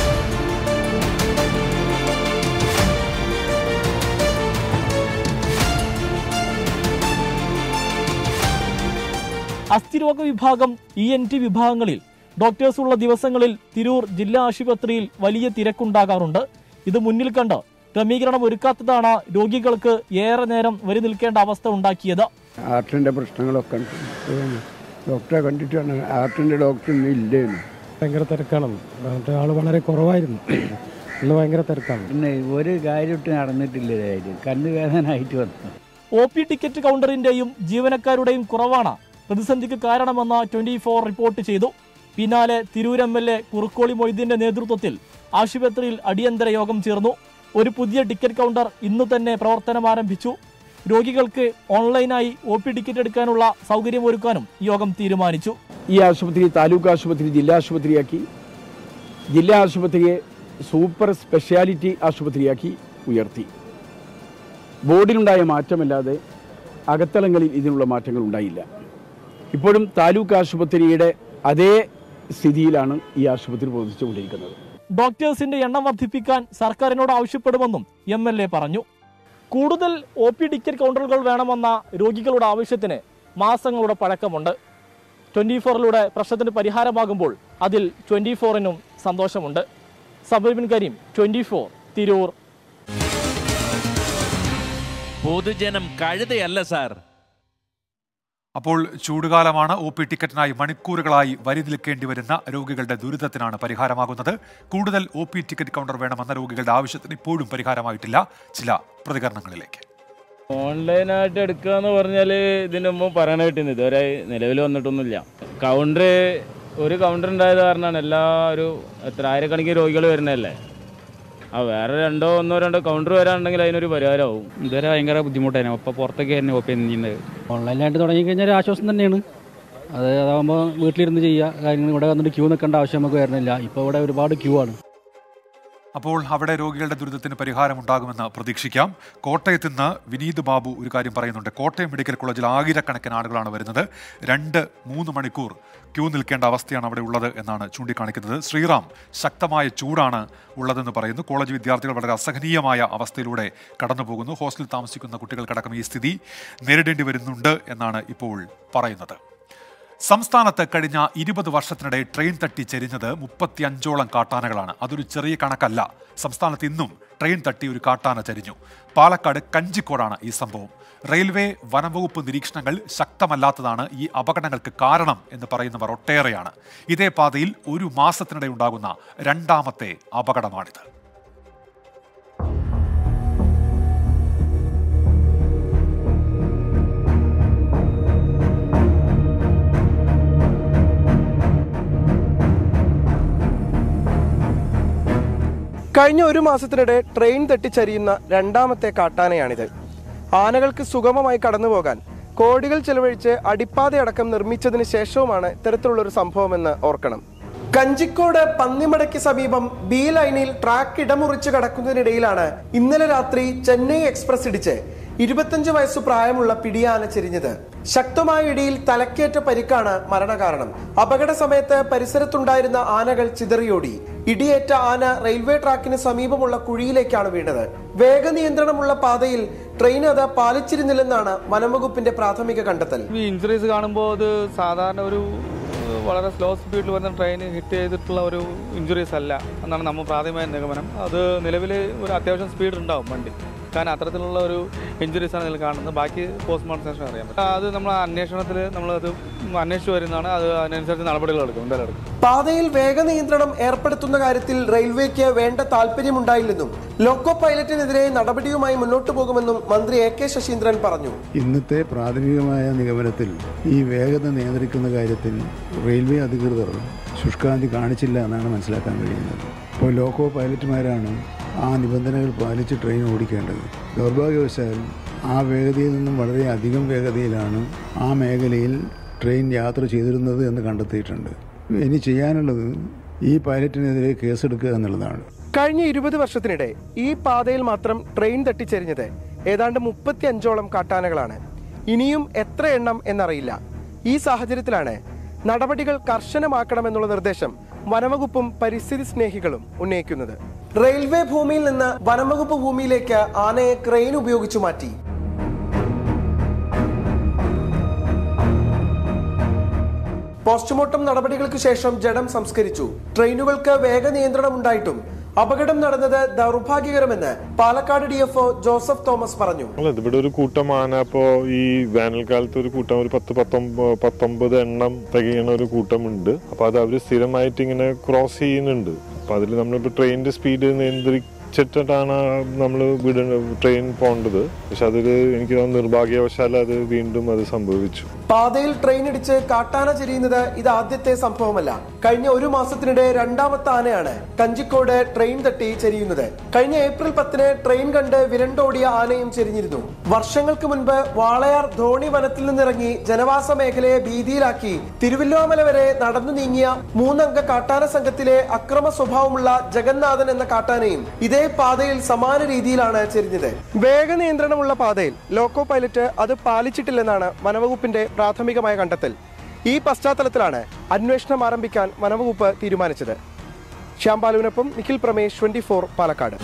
Speaker 18: അസ്ഥിരോഗ വിഭാഗം ഇ എൻ ടി വിഭാഗങ്ങളിൽ ഡോക്ടേഴ്സ് ഉള്ള ദിവസങ്ങളിൽ തിരൂർ ജില്ലാ ആശുപത്രിയിൽ വലിയ തിരക്കുണ്ടാകാറുണ്ട് ഇത് മുന്നിൽ കണ്ട് ക്രമീകരണം ഒരുക്കാത്തതാണ് രോഗികൾക്ക് ഏറെ നേരം വരി നിൽക്കേണ്ട അവസ്ഥ ഉണ്ടാക്കിയത്
Speaker 19: ഹാർട്ടിൻ്റെ പ്രശ്നങ്ങളൊക്കെ ഉണ്ട് ഉം. ഡോക്ടറെ കണ്ടിട്ടാണ് ഹാർട്ടിൻ്റെ ഡോക്ടർ ഇന്ന് ഇല്ലേന്ന്
Speaker 12: ഭയങ്കര തിരക്കാണ് മറ്റേ ആള് വളരെ കുറവായിരുന്നു ഇന്ന് ഭയങ്കര തിരക്കാണ്
Speaker 20: ഇന്ന് ഒരു കാര്യമായിട്ട് നടന്നിട്ടില്ല കാര്യം കണ്ണുവേദനായിട്ട് വന്നു
Speaker 18: ഒ പി ടിക്കറ്റ് കൗണ്ടറിന്റെയും ജീവനക്കാരുടെയും കുറവാണ് പ്രതിസന്ധിക്ക് കാരണമെന്ന് ട്വന്റി ഫോർ റിപ്പോർട്ട് ചെയ്തു പിന്നാലെ Tirur M L A Kurukkoli മൊയ്തീന്റെ നേതൃത്വത്തിൽ ആശുപത്രിയിൽ അടിയന്തര യോഗം ചേർന്നു ഒരു പുതിയ ടിക്കറ്റ് കൗണ്ടർ ഇന്ന് തന്നെ പ്രവർത്തനം ആരംഭിച്ചു രോഗികൾക്ക് ഓൺലൈനായി ഒ പി ടിക്കറ്റ് എടുക്കാനുള്ള സൗകര്യമൊരുക്കാനും യോഗം തീരുമാനിച്ചു
Speaker 21: ഈ ആശുപത്രി താലൂക്ക് ആശുപത്രി ജില്ലാ ആശുപത്രിയാക്കി ജില്ലാ ആശുപത്രിയെ സൂപ്പർ സ്പെഷ്യാലിറ്റി ആശുപത്രിയാക്കി ഉയർത്തി ബോർഡിലുണ്ടായ മാറ്റമല്ലാതെ അകത്തളങ്ങളിൽ ഇതിനുള്ള മാറ്റങ്ങൾ ഉണ്ടായില്ല ഇപ്പോഴും താലൂക്ക് ആശുപത്രിയുടെ അതേ സ്ഥിതിയിലാണ് ഈ ആശുപത്രി പ്രവർത്തിച്ചുകൊണ്ടിരിക്കുന്നത്
Speaker 18: ഡോക്ടേഴ്സിന്റെ എണ്ണം വർദ്ധിപ്പിക്കാൻ സർക്കാരിനോട് ആവശ്യപ്പെടുമെന്നും എം എൽ എ പറഞ്ഞു കൂടുതൽ ഒ പി ടിക്കറ്റ് കൗണ്ടറുകൾ വേണമെന്ന രോഗികളുടെ ആവശ്യത്തിന് മാസങ്ങളുടെ പഴക്കമുണ്ട് ട്വന്റി ഫോറിലൂടെ പ്രശ്നത്തിന് പരിഹാരമാകുമ്പോൾ അതിൽ ട്വന്റി ഫോറിനും സന്തോഷമുണ്ട് സബീബിൻ കരീം ട്വന്റി ഫോർ തിരൂർ
Speaker 2: പൊതുജനം കഴുതയല്ല സാർ
Speaker 1: അപ്പോൾ ചൂടുകാലമാണ് ഒ പി ടിക്കറ്റിനായി മണിക്കൂറുകളായി വരി നിൽക്കേണ്ടി വരുന്ന രോഗികളുടെ ദുരിതത്തിനാണ് പരിഹാരമാകുന്നത് കൂടുതൽ ഒ പി ടിക്കറ്റ് കൗണ്ടർ വേണമെന്ന രോഗികളുടെ ആവശ്യത്തിന് ഇപ്പോഴും പരിഹാരമായിട്ടില്ല ചില പ്രതികരണങ്ങളിലേക്ക്
Speaker 22: ഓൺലൈനായിട്ട് എടുക്കുക എന്ന് പറഞ്ഞാൽ ഇതിന് മുമ്പ് പറയാൻ കിട്ടുന്നത് ഇതുവരെ നിലവിൽ വന്നിട്ടൊന്നുമില്ല കൗണ്ടർ ഒരു കൗണ്ടർ ഉണ്ടായത് കാരണമാണ് എല്ലാ ഒരു എത്ര ആയിരക്കണക്കിന് രോഗികൾ വരുന്നതല്ലേ ആ വേറെ രണ്ടോ ഒന്നോ രണ്ടോ കൗണ്ടർ വരാനുണ്ടെങ്കിൽ അതിനൊരു പരിഹാരമാവും
Speaker 23: ഇതുവരെ ഭയങ്കര ബുദ്ധിമുട്ടായിരുന്നു അപ്പോൾ പുറത്തൊക്കെ തന്നെ ഓപ്പൺ ചെയ്യുന്നത്
Speaker 24: ഓൺലൈനായിട്ട് തുടങ്ങിക്കഴിഞ്ഞാൽ ഒരു ആശ്വാസം തന്നെയാണ് അത് അതാകുമ്പോൾ വീട്ടിലിരുന്ന് ചെയ്യുക കാര്യങ്ങൾ ഇവിടെ വന്നിട്ട് ക്യൂ നിൽക്കേണ്ട ആവശ്യം നമുക്ക് വരുന്നില്ല ഇപ്പോൾ ഇവിടെ ഒരുപാട് ക്യൂ ആണ്
Speaker 1: അപ്പോൾ അവിടെ രോഗികളുടെ ദുരിതത്തിന് പരിഹാരമുണ്ടാകുമെന്ന് പ്രതീക്ഷിക്കാം കോട്ടയത്ത് നിന്ന് വിനീത് ബാബു ഒരു കാര്യം പറയുന്നുണ്ട് കോട്ടയം മെഡിക്കൽ കോളേജിൽ ആയിരക്കണക്കിന് ആളുകളാണ് വരുന്നത് രണ്ട് മൂന്ന് മണിക്കൂർ ക്യൂ നിൽക്കേണ്ട അവസ്ഥയാണ് അവിടെ ഉള്ളത് എന്നാണ് ചൂണ്ടിക്കാണിക്കുന്നത് ശ്രീറാം ശക്തമായ ചൂടാണ് ഉള്ളതെന്ന് പറയുന്നു കോളേജ് വിദ്യാർത്ഥികൾ വളരെ അസഹനീയമായ അവസ്ഥയിലൂടെ കടന്നു പോകുന്നു ഹോസ്റ്റലിൽ താമസിക്കുന്ന കുട്ടികൾക്കടക്കം ഈ സ്ഥിതി നേരിടേണ്ടി വരുന്നുണ്ട് എന്നാണ് ഇപ്പോൾ പറയുന്നത് സംസ്ഥാനത്ത് കഴിഞ്ഞ ഇരുപത് വർഷത്തിനിടെ ട്രെയിൻ തട്ടി ചെരിഞ്ഞത് മുപ്പത്തിയഞ്ചോളം കാട്ടാനകളാണ് അതൊരു ചെറിയ കണക്കല്ല സംസ്ഥാനത്ത് ഇന്നും ട്രെയിൻ തട്ടി ഒരു കാട്ടാന ചരിഞ്ഞു പാലക്കാട് കഞ്ചിക്കോടാണ് ഈ സംഭവം റെയിൽവേ വനംവകുപ്പ് നിരീക്ഷണങ്ങൾ ശക്തമല്ലാത്തതാണ് ഈ അപകടങ്ങൾക്ക് കാരണം എന്ന് പറയുന്നവർ ഒട്ടേറെയാണ് ഇതേ പാതയിൽ ഒരു മാസത്തിനിടെ ഉണ്ടാകുന്ന രണ്ടാമത്തെ അപകടമാണിത്
Speaker 3: കഴിഞ്ഞ ഒരു മാസത്തിനിടെ ട്രെയിൻ തെറ്റിച്ചരിയുന്ന രണ്ടാമത്തെ കാട്ടാനയാണിത് ആനകൾക്ക് സുഗമമായി കടന്നുപോകാൻ കോടികൾ ചെലവഴിച്ച് അടിപ്പാതയടക്കം നിർമ്മിച്ചതിന് ശേഷവുമാണ് ഇത്തരത്തിലുള്ളൊരു സംഭവമെന്ന് ഓർക്കണം കഞ്ചിക്കോട് പന്നിമടയ്ക്ക് സമീപം ബി ലൈനിൽ ട്രാക്ക് ഇടമുറിച്ച് കടക്കുന്നതിനിടയിലാണ് ഇന്നലെ രാത്രി ചെന്നൈ എക്സ്പ്രസ് ഇടിച്ച് ഇരുപത്തഞ്ച് വയസ്സു പ്രായമുള്ള പിടിയാന ചെരിഞ്ഞത് ശക്തമായ ഇടിയിൽ തലക്കേറ്റ പരിക്കാണ് മരണകാരണം അപകട സമയത്ത് പരിസരത്തുണ്ടായിരുന്ന ആനകൾ ചിതറിയോടി ഇടിയേറ്റ ആന റെയിൽവേ ട്രാക്കിന് സമീപമുള്ള കുഴിയിലേക്കാണ് വീണത് വേഗനിയന്ത്രണമുള്ള പാതയിൽ ട്രെയിൻ അത് പാലിച്ചിരുന്നില്ലെന്നാണ് വനംവകുപ്പിന്റെ പ്രാഥമിക കണ്ടെത്തൽ
Speaker 4: ഈ ഇഞ്ചുറീസ് കാണുമ്പോൾ അത് സാധാരണ ഒരു ഏഹ്, വളരെ സ്ലോ സ്പീഡിൽ വരുന്ന ട്രെയിൻ ഹിറ്റ് ചെയ്തിട്ടുള്ള ഒരു ഇഞ്ചുറീസ് അല്ല എന്നാണ് നമ്മൾ പ്രാഥമികമായ നിഗമനം അത് നിലവിൽ ഒരു അത്യാവശ്യം സ്പീഡ് ഉണ്ടാവും വണ്ടി കാരണം അത്തരത്തിലുള്ള ഒരു ഇഞ്ചുറീസ് ആണ് ഇതിൽ കാണുന്നത് ബാക്കി പോസ്റ്റ്മോർട്ടം ശേഷം അറിയാൻ പറ്റും അത് നമ്മൾ അന്വേഷണത്തിൽ നമ്മളത് അന്വേഷിച്ച് വരുന്നതാണ് അത് അതിനനുസരിച്ച് നടപടികൾ എടുക്കും എന്തായാലും എടുക്കും
Speaker 3: പാതയിൽ വേഗനിയന്ത്രണം ഏർപ്പെടുത്തുന്ന കാര്യത്തിൽ റെയിൽവേക്ക് വേണ്ട താല്പര്യമുണ്ടായില്ലെന്നും ലോക്കോ പൈലറ്റിനെതിരെ നടപടിയുമായി മുന്നോട്ടു പോകുമെന്നും മന്ത്രി എ കെ ശശീന്ദ്രൻ പറഞ്ഞു
Speaker 6: ഇന്നത്തെ പ്രാഥമികമായ നിഗമനത്തിൽ ഈ വേഗത നിയന്ത്രിക്കുന്ന കാര്യത്തിൽ റെയിൽവേ അധികൃതർ ശുഷ്കാന്തി കാണിച്ചില്ല എന്നാണ് മനസ്സിലാക്കാൻ കഴിയുന്നത് ഇപ്പോൾ ലോക്കോ പൈലറ്റുമാരാണ് ആ നിബന്ധനകൾ പാലിച്ച് ട്രെയിൻ ഓടിക്കേണ്ടത് ദൗർഭാഗ്യവശാൽ ആ വേഗതയിൽ നിന്നും വളരെ അധികം വേഗതയിലാണ് ആ മേഖലയിൽ ട്രെയിൻ യാത്ര ചെയ്തിരുന്നത് എന്ന് കണ്ടെത്തിയിട്ടുണ്ട് ഇനി ചെയ്യാനുള്ളത് ഈ പൈലറ്റിനെതിരെ കേസെടുക്കുക എന്നുള്ളതാണ്
Speaker 3: കഴിഞ്ഞ ഇരുപത് വർഷത്തിനിടെ ഈ പാതയിൽ മാത്രം ട്രെയിൻ തട്ടിച്ചെരിഞ്ഞത് ഏതാണ്ട് മുപ്പത്തി അഞ്ചോളം കാട്ടാനകളാണ് ഇനിയും എത്ര എണ്ണം എന്നറിയില്ല ഈ സാഹചര്യത്തിലാണ് നടപടികൾ കർശനമാക്കണമെന്നുള്ള നിർദ്ദേശം വനംവകുപ്പും പരിസ്ഥിതി സ്നേഹികളും ഉന്നയിക്കുന്നത് റെയിൽവേ ഭൂമിയിൽ നിന്ന് വനംവകുപ്പ് ഭൂമിയിലേക്ക് ആനയെ ക്രെയിൻ ഉപയോഗിച്ചു മാറ്റി പോസ്റ്റ്മോർട്ടം നടപടികൾക്ക് ശേഷം ജഡം സംസ്കരിച്ചു ട്രെയിനുകൾക്ക് വേഗനിയന്ത്രണം ഉണ്ടായിട്ടും അപകടം നടന്നത് ദൗർഭാഗ്യകരമെന്ന് പാലക്കാട് ഡിഎഫ്ഒ ജോസഫ് തോമസ് പറഞ്ഞു
Speaker 7: അല്ല ഇവിടെ ഒരു കൂട്ടം ആന അപ്പോ ഈ വേനൽക്കാലത്ത് ഒരു കൂട്ടം ഒരു പത്ത് പത്തൊമ്പത് പത്തൊമ്പത് എണ്ണം തികയണ ഒരു കൂട്ടമുണ്ട് അപ്പൊ അത് അവര് സ്ഥിരമായിട്ട് ഇങ്ങനെ ക്രോസ് ചെയ്യുന്നുണ്ട് അപ്പൊ അതിൽ നമ്മളിപ്പോ ട്രെയിനിന്റെ സ്പീഡ് നിയന്ത്രിച്ചിട്ടാണ് നമ്മൾ വിട ട്രെയിൻ പോകേണ്ടത് പക്ഷെ അതിൽ എനിക്ക് തോന്നുന്നു നിർഭാഗ്യവശാൽ അത് വീണ്ടും അത് സംഭവിച്ചു
Speaker 3: പാതയിൽ ട്രെയിൻ ഇടിച്ച് കാട്ടാന ചെരിയുന്നത് ഇത് ആദ്യത്തെ സംഭവമല്ല കഴിഞ്ഞ ഒരു മാസത്തിനിടെ രണ്ടാമത്തെ ആനയാണ് കഞ്ചിക്കോട് ട്രെയിൻ തട്ടി ചെരിയുന്നത് കഴിഞ്ഞ ഏപ്രിൽ പത്തിന് ട്രെയിൻ കണ്ട് വിരണ്ടോടിയ ആനയും ചെരിഞ്ഞിരുന്നു വർഷങ്ങൾക്ക് മുൻപ് വാളയാർ ധോണി വനത്തിൽ നിന്നിറങ്ങി ജനവാസ മേഖലയെ ഭീതിയിലാക്കി തിരുവല്ലോമല വരെ നടന്നു നീങ്ങിയ മൂന്നംഗ കാട്ടാന സംഘത്തിലെ അക്രമ സ്വഭാവമുള്ള ജഗന്നാഥൻ എന്ന കാട്ടാനയും ഇതേ പാതയിൽ സമാന രീതിയിലാണ് ചെരിഞ്ഞത് വേഗനിയന്ത്രണമുള്ള പാതയിൽ ലോക്കോ പൈലറ്റ് അത് പാലിച്ചിട്ടില്ലെന്നാണ് വനവകുപ്പിന്റെ പ്രാഥമികമായ കണ്ടെത്തൽ ഈ പശ്ചാത്തലത്തിലാണ് അന്വേഷണം ആരംഭിക്കാൻ വനവകുപ്പ് തീരുമാനിച്ചത് ശ്യാംബാലുവിനൊപ്പം നിഖിൽ പ്രമേഷ് ട്വന്റി ഫോർ പാലക്കാട്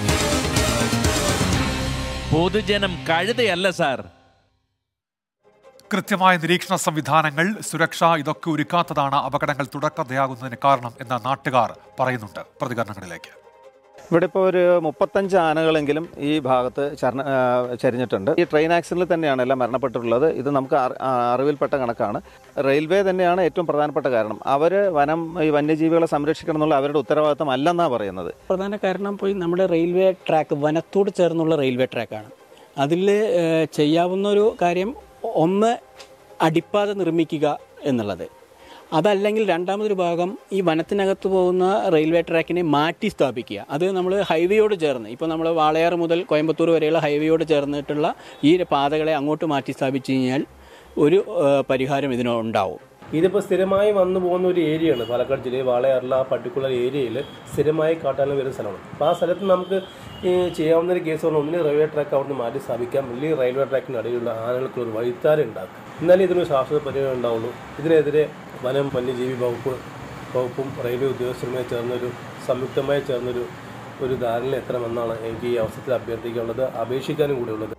Speaker 2: പൊതുജനം കഴുതയല്ല സാർ
Speaker 1: കൃത്യമായ നിരീക്ഷണ സംവിധാനങ്ങൾ സുരക്ഷ ഇതൊക്കെ ഒരുക്കാത്തതാണ് അപകടങ്ങൾ തുടക്കതയാകുന്നതിന് കാരണം എന്ന് നാട്ടുകാർ പറയുന്നുണ്ട് പ്രതികരണങ്ങളിലേക്ക്
Speaker 25: ഇവിടെ ഇപ്പോൾ ഒരു മുപ്പത്തഞ്ച് ആനകളെങ്കിലും ഈ ഭാഗത്ത് ചരണ ആ, ചരിഞ്ഞിട്ടുണ്ട് ഈ ട്രെയിൻ ആക്സിഡന്റിൽ തന്നെയാണ് എല്ലാം മരണപ്പെട്ടിട്ടുള്ളത് ഇത് നമുക്ക് അറി- ആ, അറിവിൽപ്പെട്ട കണക്കാണ് റെയിൽവേ തന്നെയാണ് ഏറ്റവും പ്രധാനപ്പെട്ട കാരണം അവർ വനം ഈ വന്യജീവികളെ സംരക്ഷിക്കണം എന്നുള്ള അവരുടെ ഉത്തരവാദിത്തം അല്ലെന്നാണ് പറയുന്നത്
Speaker 24: പ്രധാന കാരണം പോയി നമ്മുടെ റെയിൽവേ ട്രാക്ക് വനത്തോട് ചേർന്നുള്ള റെയിൽവേ ട്രാക്കാണ് അതിൽ ചെയ്യാവുന്ന ഒരു കാര്യം ഒന്ന് അടിപ്പാത നിർമ്മിക്കുക എന്നുള്ളത് അതല്ലെങ്കിൽ രണ്ടാമതൊരു ഭാഗം ഈ വനത്തിനകത്ത് പോകുന്ന റെയിൽവേ ട്രാക്കിനെ മാറ്റി സ്ഥാപിക്കുക അത് നമ്മൾ ഹൈവേയോട് ചേർന്ന് ഇപ്പോൾ നമ്മൾ വാളയാർ മുതൽ കോയമ്പത്തൂർ വരെയുള്ള ഹൈവേയോട് ചേർന്നിട്ടുള്ള ഈ പാതകളെ അങ്ങോട്ട് മാറ്റി സ്ഥാപിച്ചു കഴിഞ്ഞാൽ ഒരു ഏഹ്, പരിഹാരം ഇതിനുണ്ടാവും
Speaker 8: ഇതിപ്പോൾ സ്ഥിരമായി വന്നു പോകുന്ന ഒരു ഏരിയയാണ് പാലക്കാട് ജില്ലയിൽ വാളയാറിലെ ആ പർട്ടിക്കുലർ ഏരിയയിൽ സ്ഥിരമായി കാട്ടാന വരുന്ന സ്ഥലമാണ് അപ്പോൾ ആ സ്ഥലത്ത് നമുക്ക് ഈ ചെയ്യാവുന്ന ഒരു കേസ് പറഞ്ഞാൽ ഒന്നിന് റെയിൽവേ ട്രാക്ക് അവിടെ നിന്ന് മാറ്റി സ്ഥാപിക്കാം അല്ലെങ്കിൽ റെയിൽവേ ട്രാക്കിന് അടിയിലുള്ള ആനകൾക്ക് ഒരു വഴിത്താര ഉണ്ടാക്കുക എന്നാലേ ഇതിനൊരു ശാശ്വത പരിഹാരം ഉണ്ടാവുള്ളൂ ഇതിനെതിരെ വനം വന്യജീവി വകുപ്പ് വകുപ്പും റെയിൽവേ ഉദ്യോഗസ്ഥരുമായി ചേർന്നൊരു സംയുക്തമായി ചേർന്നൊരു ഒരു ധാരണ എത്തണമെന്നാണ് എനിക്ക് ഈ അവസരത്തിൽ അഭ്യർത്ഥിക്കാനുള്ളത് അപേക്ഷിക്കാനും കൂടിയുള്ളത്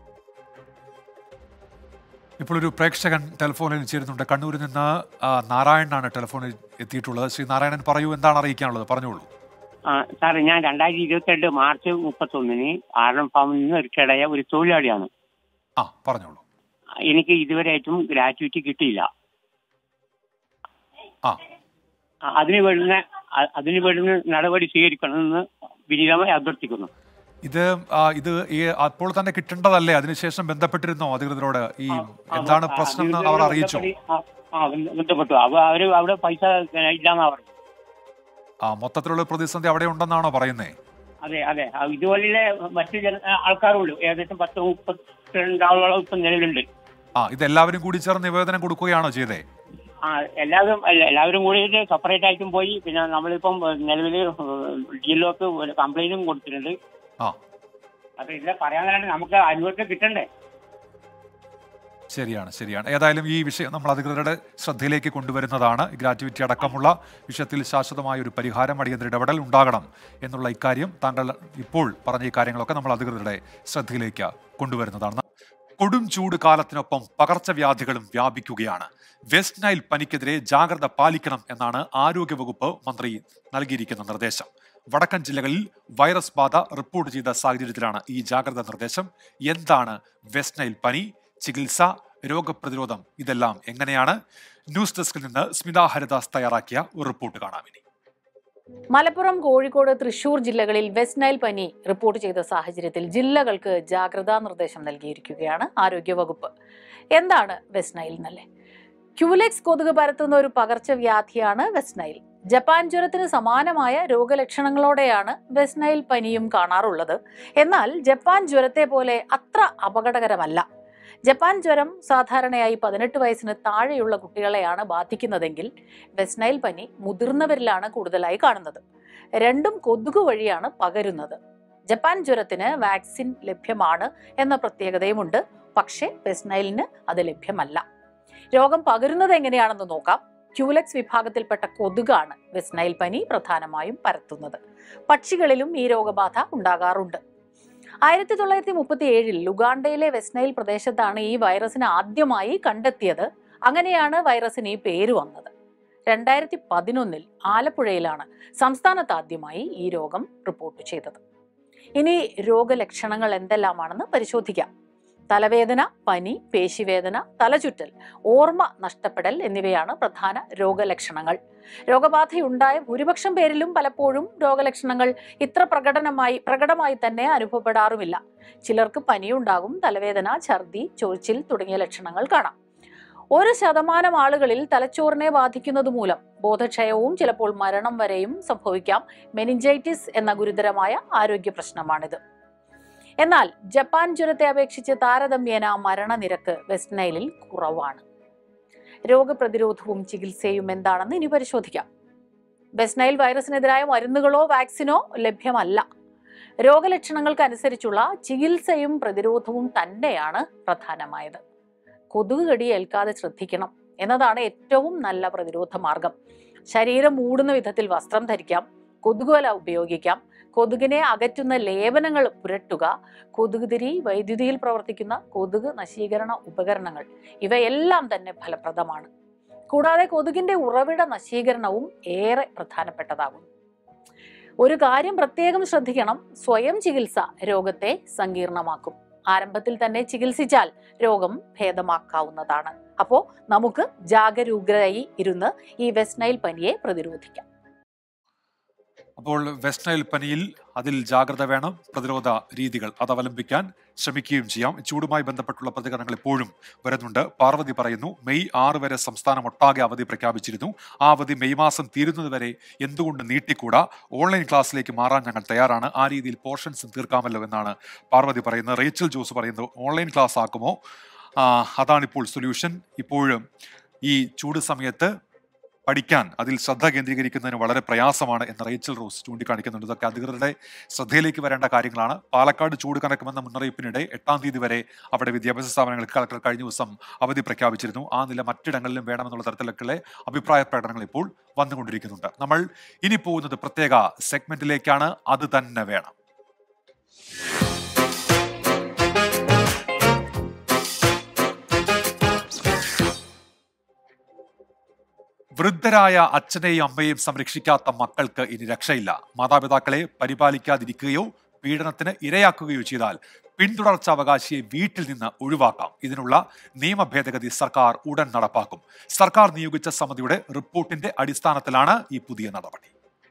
Speaker 1: ഇപ്പോൾ ഒരു പ്രേക്ഷകൻ ടെലിഫോണിൽ ചേരുന്നുണ്ട് കണ്ണൂരിൽ നിന്ന് ആ, നാരായണനാണ് ടെലിഫോണിൽ എത്തിയിട്ടുള്ളത് ശ്രീ നാരായണൻ പറയൂ എന്താണ് അറിയിക്കാനുള്ളത് പറഞ്ഞോളൂ
Speaker 9: ആ സാർ ഞാൻ രണ്ടായിരത്തി ഇരുപത്തിരണ്ട് മാർച്ച് മുപ്പത്തൊന്നിന് ആറളം ഫാമിൽ നിന്ന് റിട്ടയർഡായ ഒരു തൊഴിലാളിയാണ്
Speaker 1: ആ പറഞ്ഞോളൂ
Speaker 9: എനിക്ക് ഇതുവരെയായിട്ടും ഗ്രാറ്റുവിറ്റി കിട്ടിയില്ല
Speaker 1: ആ
Speaker 9: ആ, അതിന് വേണ്ടുന്ന അ- അതിന് വേണ്ടുന്ന നടപടി സ്വീകരിക്കണമെന്ന് വിനീതമായി അഭ്യർത്ഥിക്കുന്നു
Speaker 1: ഇത് ആ, ഇത് ഈ അപ്പോൾ തന്നെ കിട്ടേണ്ടതല്ലേ അതിനുശേഷം ബന്ധപ്പെട്ടിരുന്നോ അധികൃതരോട് ഈ എന്താണ് പ്രശ്നം എന്ന് അവർ അറിയിച്ചോ
Speaker 9: ആ, ആ ബന്ധ- ബന്ധപ്പെട്ടു അവ അവര് അവിടെ പൈസ ഇല്ലാന്നാ പറയുന്നത്
Speaker 1: ആ മൊത്തത്തിലുള്ള പ്രതിസന്ധി അവിടെ ഉണ്ടെന്നാണോ പറയുന്നേ
Speaker 9: അതെ അതെ ആ, ഇതുപോലെ മറ്റു ജന ആൾക്കാരുള്ളൂ ഏകദേശം പത്ത് മുപ്പത്തിരണ്ട് ആളുകളും ഇപ്പം നിലവിലുണ്ട്
Speaker 1: ആ ഇത് എല്ലാവരും കൂടി ചേർന്ന് നിവേദനം കൊടുക്കുകയാണോ ചെയ്തേ
Speaker 9: ആ എല്ലാവരും അല്ല, എല്ലാവരും കൂടി സെപ്പറേറ്റ് ആയിട്ടും പോയി പിന്നെ നമ്മളിപ്പം നിലവിൽ ജില്ലക്ക് ഒരു കംപ്ലൈന്റും കൊടുത്തിട്ടുണ്ട്
Speaker 1: ആ
Speaker 9: അപ്പൊ ഇതിലെ പറയാൻ നമുക്ക് അനുഭവത്തിൽ കിട്ടണ്ടേ
Speaker 1: ശരിയാണ് ശരിയാണ് ഏതായാലും ഈ വിഷയം നമ്മൾ അധികൃതരുടെ ശ്രദ്ധയിലേക്ക് കൊണ്ടുവരുന്നതാണ് ഗ്രാറ്റുവിറ്റി അടക്കമുള്ള വിഷയത്തിൽ ശാശ്വതമായ ഒരു പരിഹാരം അടിയന്തര ഇടപെടൽ ഉണ്ടാകണം എന്നുള്ള ഇക്കാര്യം താങ്കൾ ഇപ്പോൾ പറഞ്ഞ ഈ കാര്യങ്ങളൊക്കെ നമ്മൾ അധികൃതരുടെ ശ്രദ്ധയിലേക്ക് കൊണ്ടുവരുന്നതാണ് കൊടും ചൂട് കാലത്തിനൊപ്പം പകർച്ചവ്യാധികളും വ്യാപിക്കുകയാണ് വെസ്റ്റ് നൈൽ പനിക്കെതിരെ ജാഗ്രത പാലിക്കണം എന്നാണ് ആരോഗ്യവകുപ്പ് മന്ത്രി നൽകിയിരിക്കുന്ന നിർദ്ദേശം വടക്കൻ ജില്ലകളിൽ വൈറസ് ബാധ റിപ്പോർട്ട് ചെയ്ത സാഹചര്യത്തിലാണ് ഈ ജാഗ്രതാ നിർദ്ദേശം എന്താണ് വെസ്റ്റ് നൈൽ പനി ചികിത്സ രോഗപ്രതിരോധം ഇതെല്ലാം എങ്ങനെയാണ് ന്യൂസ് ഡെസ്കിൽ നിന്ന് സ്മിത ഹരിദാസ് തയ്യാറാക്കിയ ഒരു റിപ്പോർട്ട് കാണാം ഇനി
Speaker 10: മലപ്പുറം കോഴിക്കോട് തൃശൂർ ജില്ലകളിൽ വെസ്റ്റ് നൈൽ പനി റിപ്പോർട്ട് ചെയ്ത സാഹചര്യത്തിൽ ജില്ലകൾക്ക് ജാഗ്രതാ നിർദ്ദേശം നൽകിയിരിക്കുകയാണ് ആരോഗ്യവകുപ്പ് എന്താണ് വെസ്റ്റ് നൈൽ എന്നല്ലേ ക്യൂലെക്സ് കൊതുക് പരത്തുന്ന ഒരു പകർച്ചവ്യാധിയാണ് വെസ്റ്റ് നൈൽ ജപ്പാൻ ജ്വരത്തിന് സമാനമായ രോഗലക്ഷണങ്ങളോടെയാണ് വെസ്റ്റ് നൈൽ പനിയും കാണാറുള്ളത് എന്നാൽ ജപ്പാൻ ജ്വരത്തെ പോലെ അത്ര അപകടകരമല്ല ജപ്പാൻ ജ്വരം സാധാരണയായി പതിനെട്ട് വയസ്സിന് താഴെയുള്ള കുട്ടികളെയാണ് ബാധിക്കുന്നതെങ്കിൽ വെസ്റ്റ് നൈൽ പനി മുതിർന്നവരിലാണ് കൂടുതലായി കാണുന്നത് രണ്ടും കൊതുക് വഴിയാണ് പകരുന്നത് ജപ്പാൻ ജ്വരത്തിന് വാക്സിൻ ലഭ്യമാണ് എന്ന പ്രത്യേകതയുമുണ്ട് പക്ഷേ വെസ്റ്റ് നൈലിന് അത് ലഭ്യമല്ല രോഗം പകരുന്നത് എങ്ങനെയാണെന്ന് നോക്കാം ക്യൂലെക്സ് വിഭാഗത്തിൽപ്പെട്ട കൊതുകാണ് വെസ്റ്റ് നൈൽ പനി പ്രധാനമായും പരത്തുന്നത് പക്ഷികളിലും ഈ രോഗബാധ ഉണ്ടാകാറുണ്ട് ആയിരത്തി തൊള്ളായിരത്തി മുപ്പത്തി ഏഴിൽ ലുഗാണ്ടയിലെ വെസ്റ്റ് നൈൽ പ്രദേശത്താണ് ഈ വൈറസിനെ ആദ്യമായി കണ്ടെത്തിയത് അങ്ങനെയാണ് വൈറസിന് ഈ പേര് വന്നത് രണ്ടായിരത്തി പതിനൊന്നിൽ ആലപ്പുഴയിലാണ് സംസ്ഥാനത്ത് ആദ്യമായി ഈ രോഗം റിപ്പോർട്ട് ചെയ്തത് ഇനി രോഗലക്ഷണങ്ങൾ എന്തെല്ലാമാണെന്ന് പരിശോധിക്കാം തലവേദന പനി പേശിവേദന തലചുറ്റൽ ഓർമ്മ നഷ്ടപ്പെടൽ എന്നിവയാണ് പ്രധാന രോഗലക്ഷണങ്ങൾ രോഗബാധയുണ്ടായ ഭൂരിപക്ഷം പേരിലും പലപ്പോഴും രോഗലക്ഷണങ്ങൾ ഇത്ര പ്രകടനമായി പ്രകടമായി തന്നെ അനുഭവപ്പെടാറുമില്ല ചിലർക്ക് പനിയുണ്ടാകും തലവേദന ഛർദി ചൊറിച്ചിൽ തുടങ്ങിയ ലക്ഷണങ്ങൾ കാണാം ഒരു ശതമാനം ആളുകളിൽ തലച്ചോറിനെ ബാധിക്കുന്നത് മൂലം ബോധക്ഷയവും ചിലപ്പോൾ മരണം വരെയും സംഭവിക്കാം മെനിഞ്ചൈറ്റിസ് എന്ന ഗുരുതരമായ ആരോഗ്യ പ്രശ്നമാണിത് എന്നാൽ ജപ്പാൻ ജ്വരത്തെ അപേക്ഷിച്ച് താരതമ്യേന മരണനിരക്ക് വെസ്റ്റ് നൈലിൽ കുറവാണ് രോഗപ്രതിരോധവും ചികിത്സയും എന്താണെന്ന് ഇനി പരിശോധിക്കാം വെസ്റ്റ് നൈൽ വൈറസിനെതിരായ മരുന്നുകളോ വാക്സിനോ ലഭ്യമല്ല രോഗലക്ഷണങ്ങൾക്ക് അനുസരിച്ചുള്ള ചികിത്സയും പ്രതിരോധവും തന്നെയാണ് പ്രധാനമായത് കൊതുക് കടി ഏൽക്കാതെ ശ്രദ്ധിക്കണം എന്നതാണ് ഏറ്റവും നല്ല പ്രതിരോധ മാർഗം ശരീരം മൂടുന്ന വിധത്തിൽ വസ്ത്രം ധരിക്കാം കൊതുകുവല ഉപയോഗിക്കാം കൊതുകിനെ അകറ്റുന്ന ലേപനങ്ങൾ പുരട്ടുക കൊതുക് തിരി വൈദ്യുതിയിൽ പ്രവർത്തിക്കുന്ന കൊതുക് നശീകരണ ഉപകരണങ്ങൾ ഇവയെല്ലാം തന്നെ ഫലപ്രദമാണ് കൂടാതെ കൊതുകിന്റെ ഉറവിട നശീകരണവും ഏറെ പ്രധാനപ്പെട്ടതാകുന്നു ഒരു കാര്യം പ്രത്യേകം ശ്രദ്ധിക്കണം സ്വയം ചികിത്സ രോഗത്തെ സങ്കീർണമാക്കും ആരംഭത്തിൽ തന്നെ ചികിത്സിച്ചാൽ രോഗം ഭേദമാക്കാവുന്നതാണ് അപ്പോൾ നമുക്ക് ജാഗരൂകരായി ഇരുന്ന് ഈ വെസ്റ്റ് നൈൽ പനിയെ പ്രതിരോധിക്കാം
Speaker 1: അപ്പോൾ വെസ്റ്റ് നൈൽ പനിയിൽ അതിൽ ജാഗ്രത വേണം പ്രതിരോധ രീതികൾ അത് അവലംബിക്കാൻ ശ്രമിക്കുകയും ചെയ്യാം ചൂടുമായി ബന്ധപ്പെട്ടുള്ള പ്രതികരണങ്ങൾ ഇപ്പോഴും വരുന്നുണ്ട് പാർവതി പറയുന്നു മെയ് ആറ് വരെ സംസ്ഥാനം ഒട്ടാകെ അവധി പ്രഖ്യാപിച്ചിരുന്നു ആ അവധി മെയ് മാസം തീരുന്നതുവരെ എന്തുകൊണ്ട് നീട്ടിക്കൂടാ ഓൺലൈൻ ക്ലാസ്സിലേക്ക് മാറാൻ ഞങ്ങൾ തയ്യാറാണ് ആ രീതിയിൽ പോർഷൻസും തീർക്കാമല്ലോ എന്നാണ് പാർവതി പറയുന്നത് റേച്ചൽ ജോസ് പറയുന്നത് ഓൺലൈൻ ക്ലാസ് ആക്കുമോ ആ, അതാണിപ്പോൾ സൊല്യൂഷൻ ഇപ്പോഴും ഈ ചൂട് സമയത്ത് പഠിക്കാൻ അതിൽ ശ്രദ്ധ കേന്ദ്രീകരിക്കുന്നതിന് വളരെ പ്രയാസമാണ് എന്ന് റേച്ചൽ റോസ് ചൂണ്ടിക്കാണിക്കുന്നുണ്ട് ഇതൊക്കെ അധികൃതരുടെ ശ്രദ്ധയിലേക്ക് വരേണ്ട കാര്യങ്ങളാണ് പാലക്കാട് ചൂട് കനക്കുമെന്ന മുന്നറിയിപ്പിനിടെ എട്ടാം തീയതി വരെ അവിടെ വിദ്യാഭ്യാസ സ്ഥാപനങ്ങൾക്ക് കളക്ടർ കഴിഞ്ഞ ദിവസം അവധി പ്രഖ്യാപിച്ചിരുന്നു ആ നില മറ്റിടങ്ങളിലും വേണമെന്നുള്ള തരത്തിലൊക്കെ അഭിപ്രായ പ്രകടനങ്ങൾ ഇപ്പോൾ വന്നുകൊണ്ടിരിക്കുന്നുണ്ട് നമ്മൾ ഇനി പോകുന്നത് പ്രത്യേക സെഗ്മെന്റിലേക്കാണ് അത് തന്നെ വേണം വൃദ്ധരായ അച്ഛനെയും അമ്മയെയും സംരക്ഷിക്കാത്ത മക്കൾക്ക് ഇനി രക്ഷയില്ല മാതാപിതാക്കളെ പരിപാലിക്കാതിരിക്കുകയോ പീഡനത്തിന് ഇരയാക്കുകയോ ചെയ്താൽ പിന്തുടർച്ചാവകാശിയെ വീട്ടിൽ നിന്ന് ഒഴിവാക്കാം ഇതിനുള്ള നിയമ ഭേദഗതി സർക്കാർ ഉടൻ നടപ്പാക്കും സർക്കാർ നിയോഗിച്ച സമിതിയുടെ റിപ്പോർട്ടിന്റെ അടിസ്ഥാനത്തിലാണ് ഈ പുതിയ നടപടി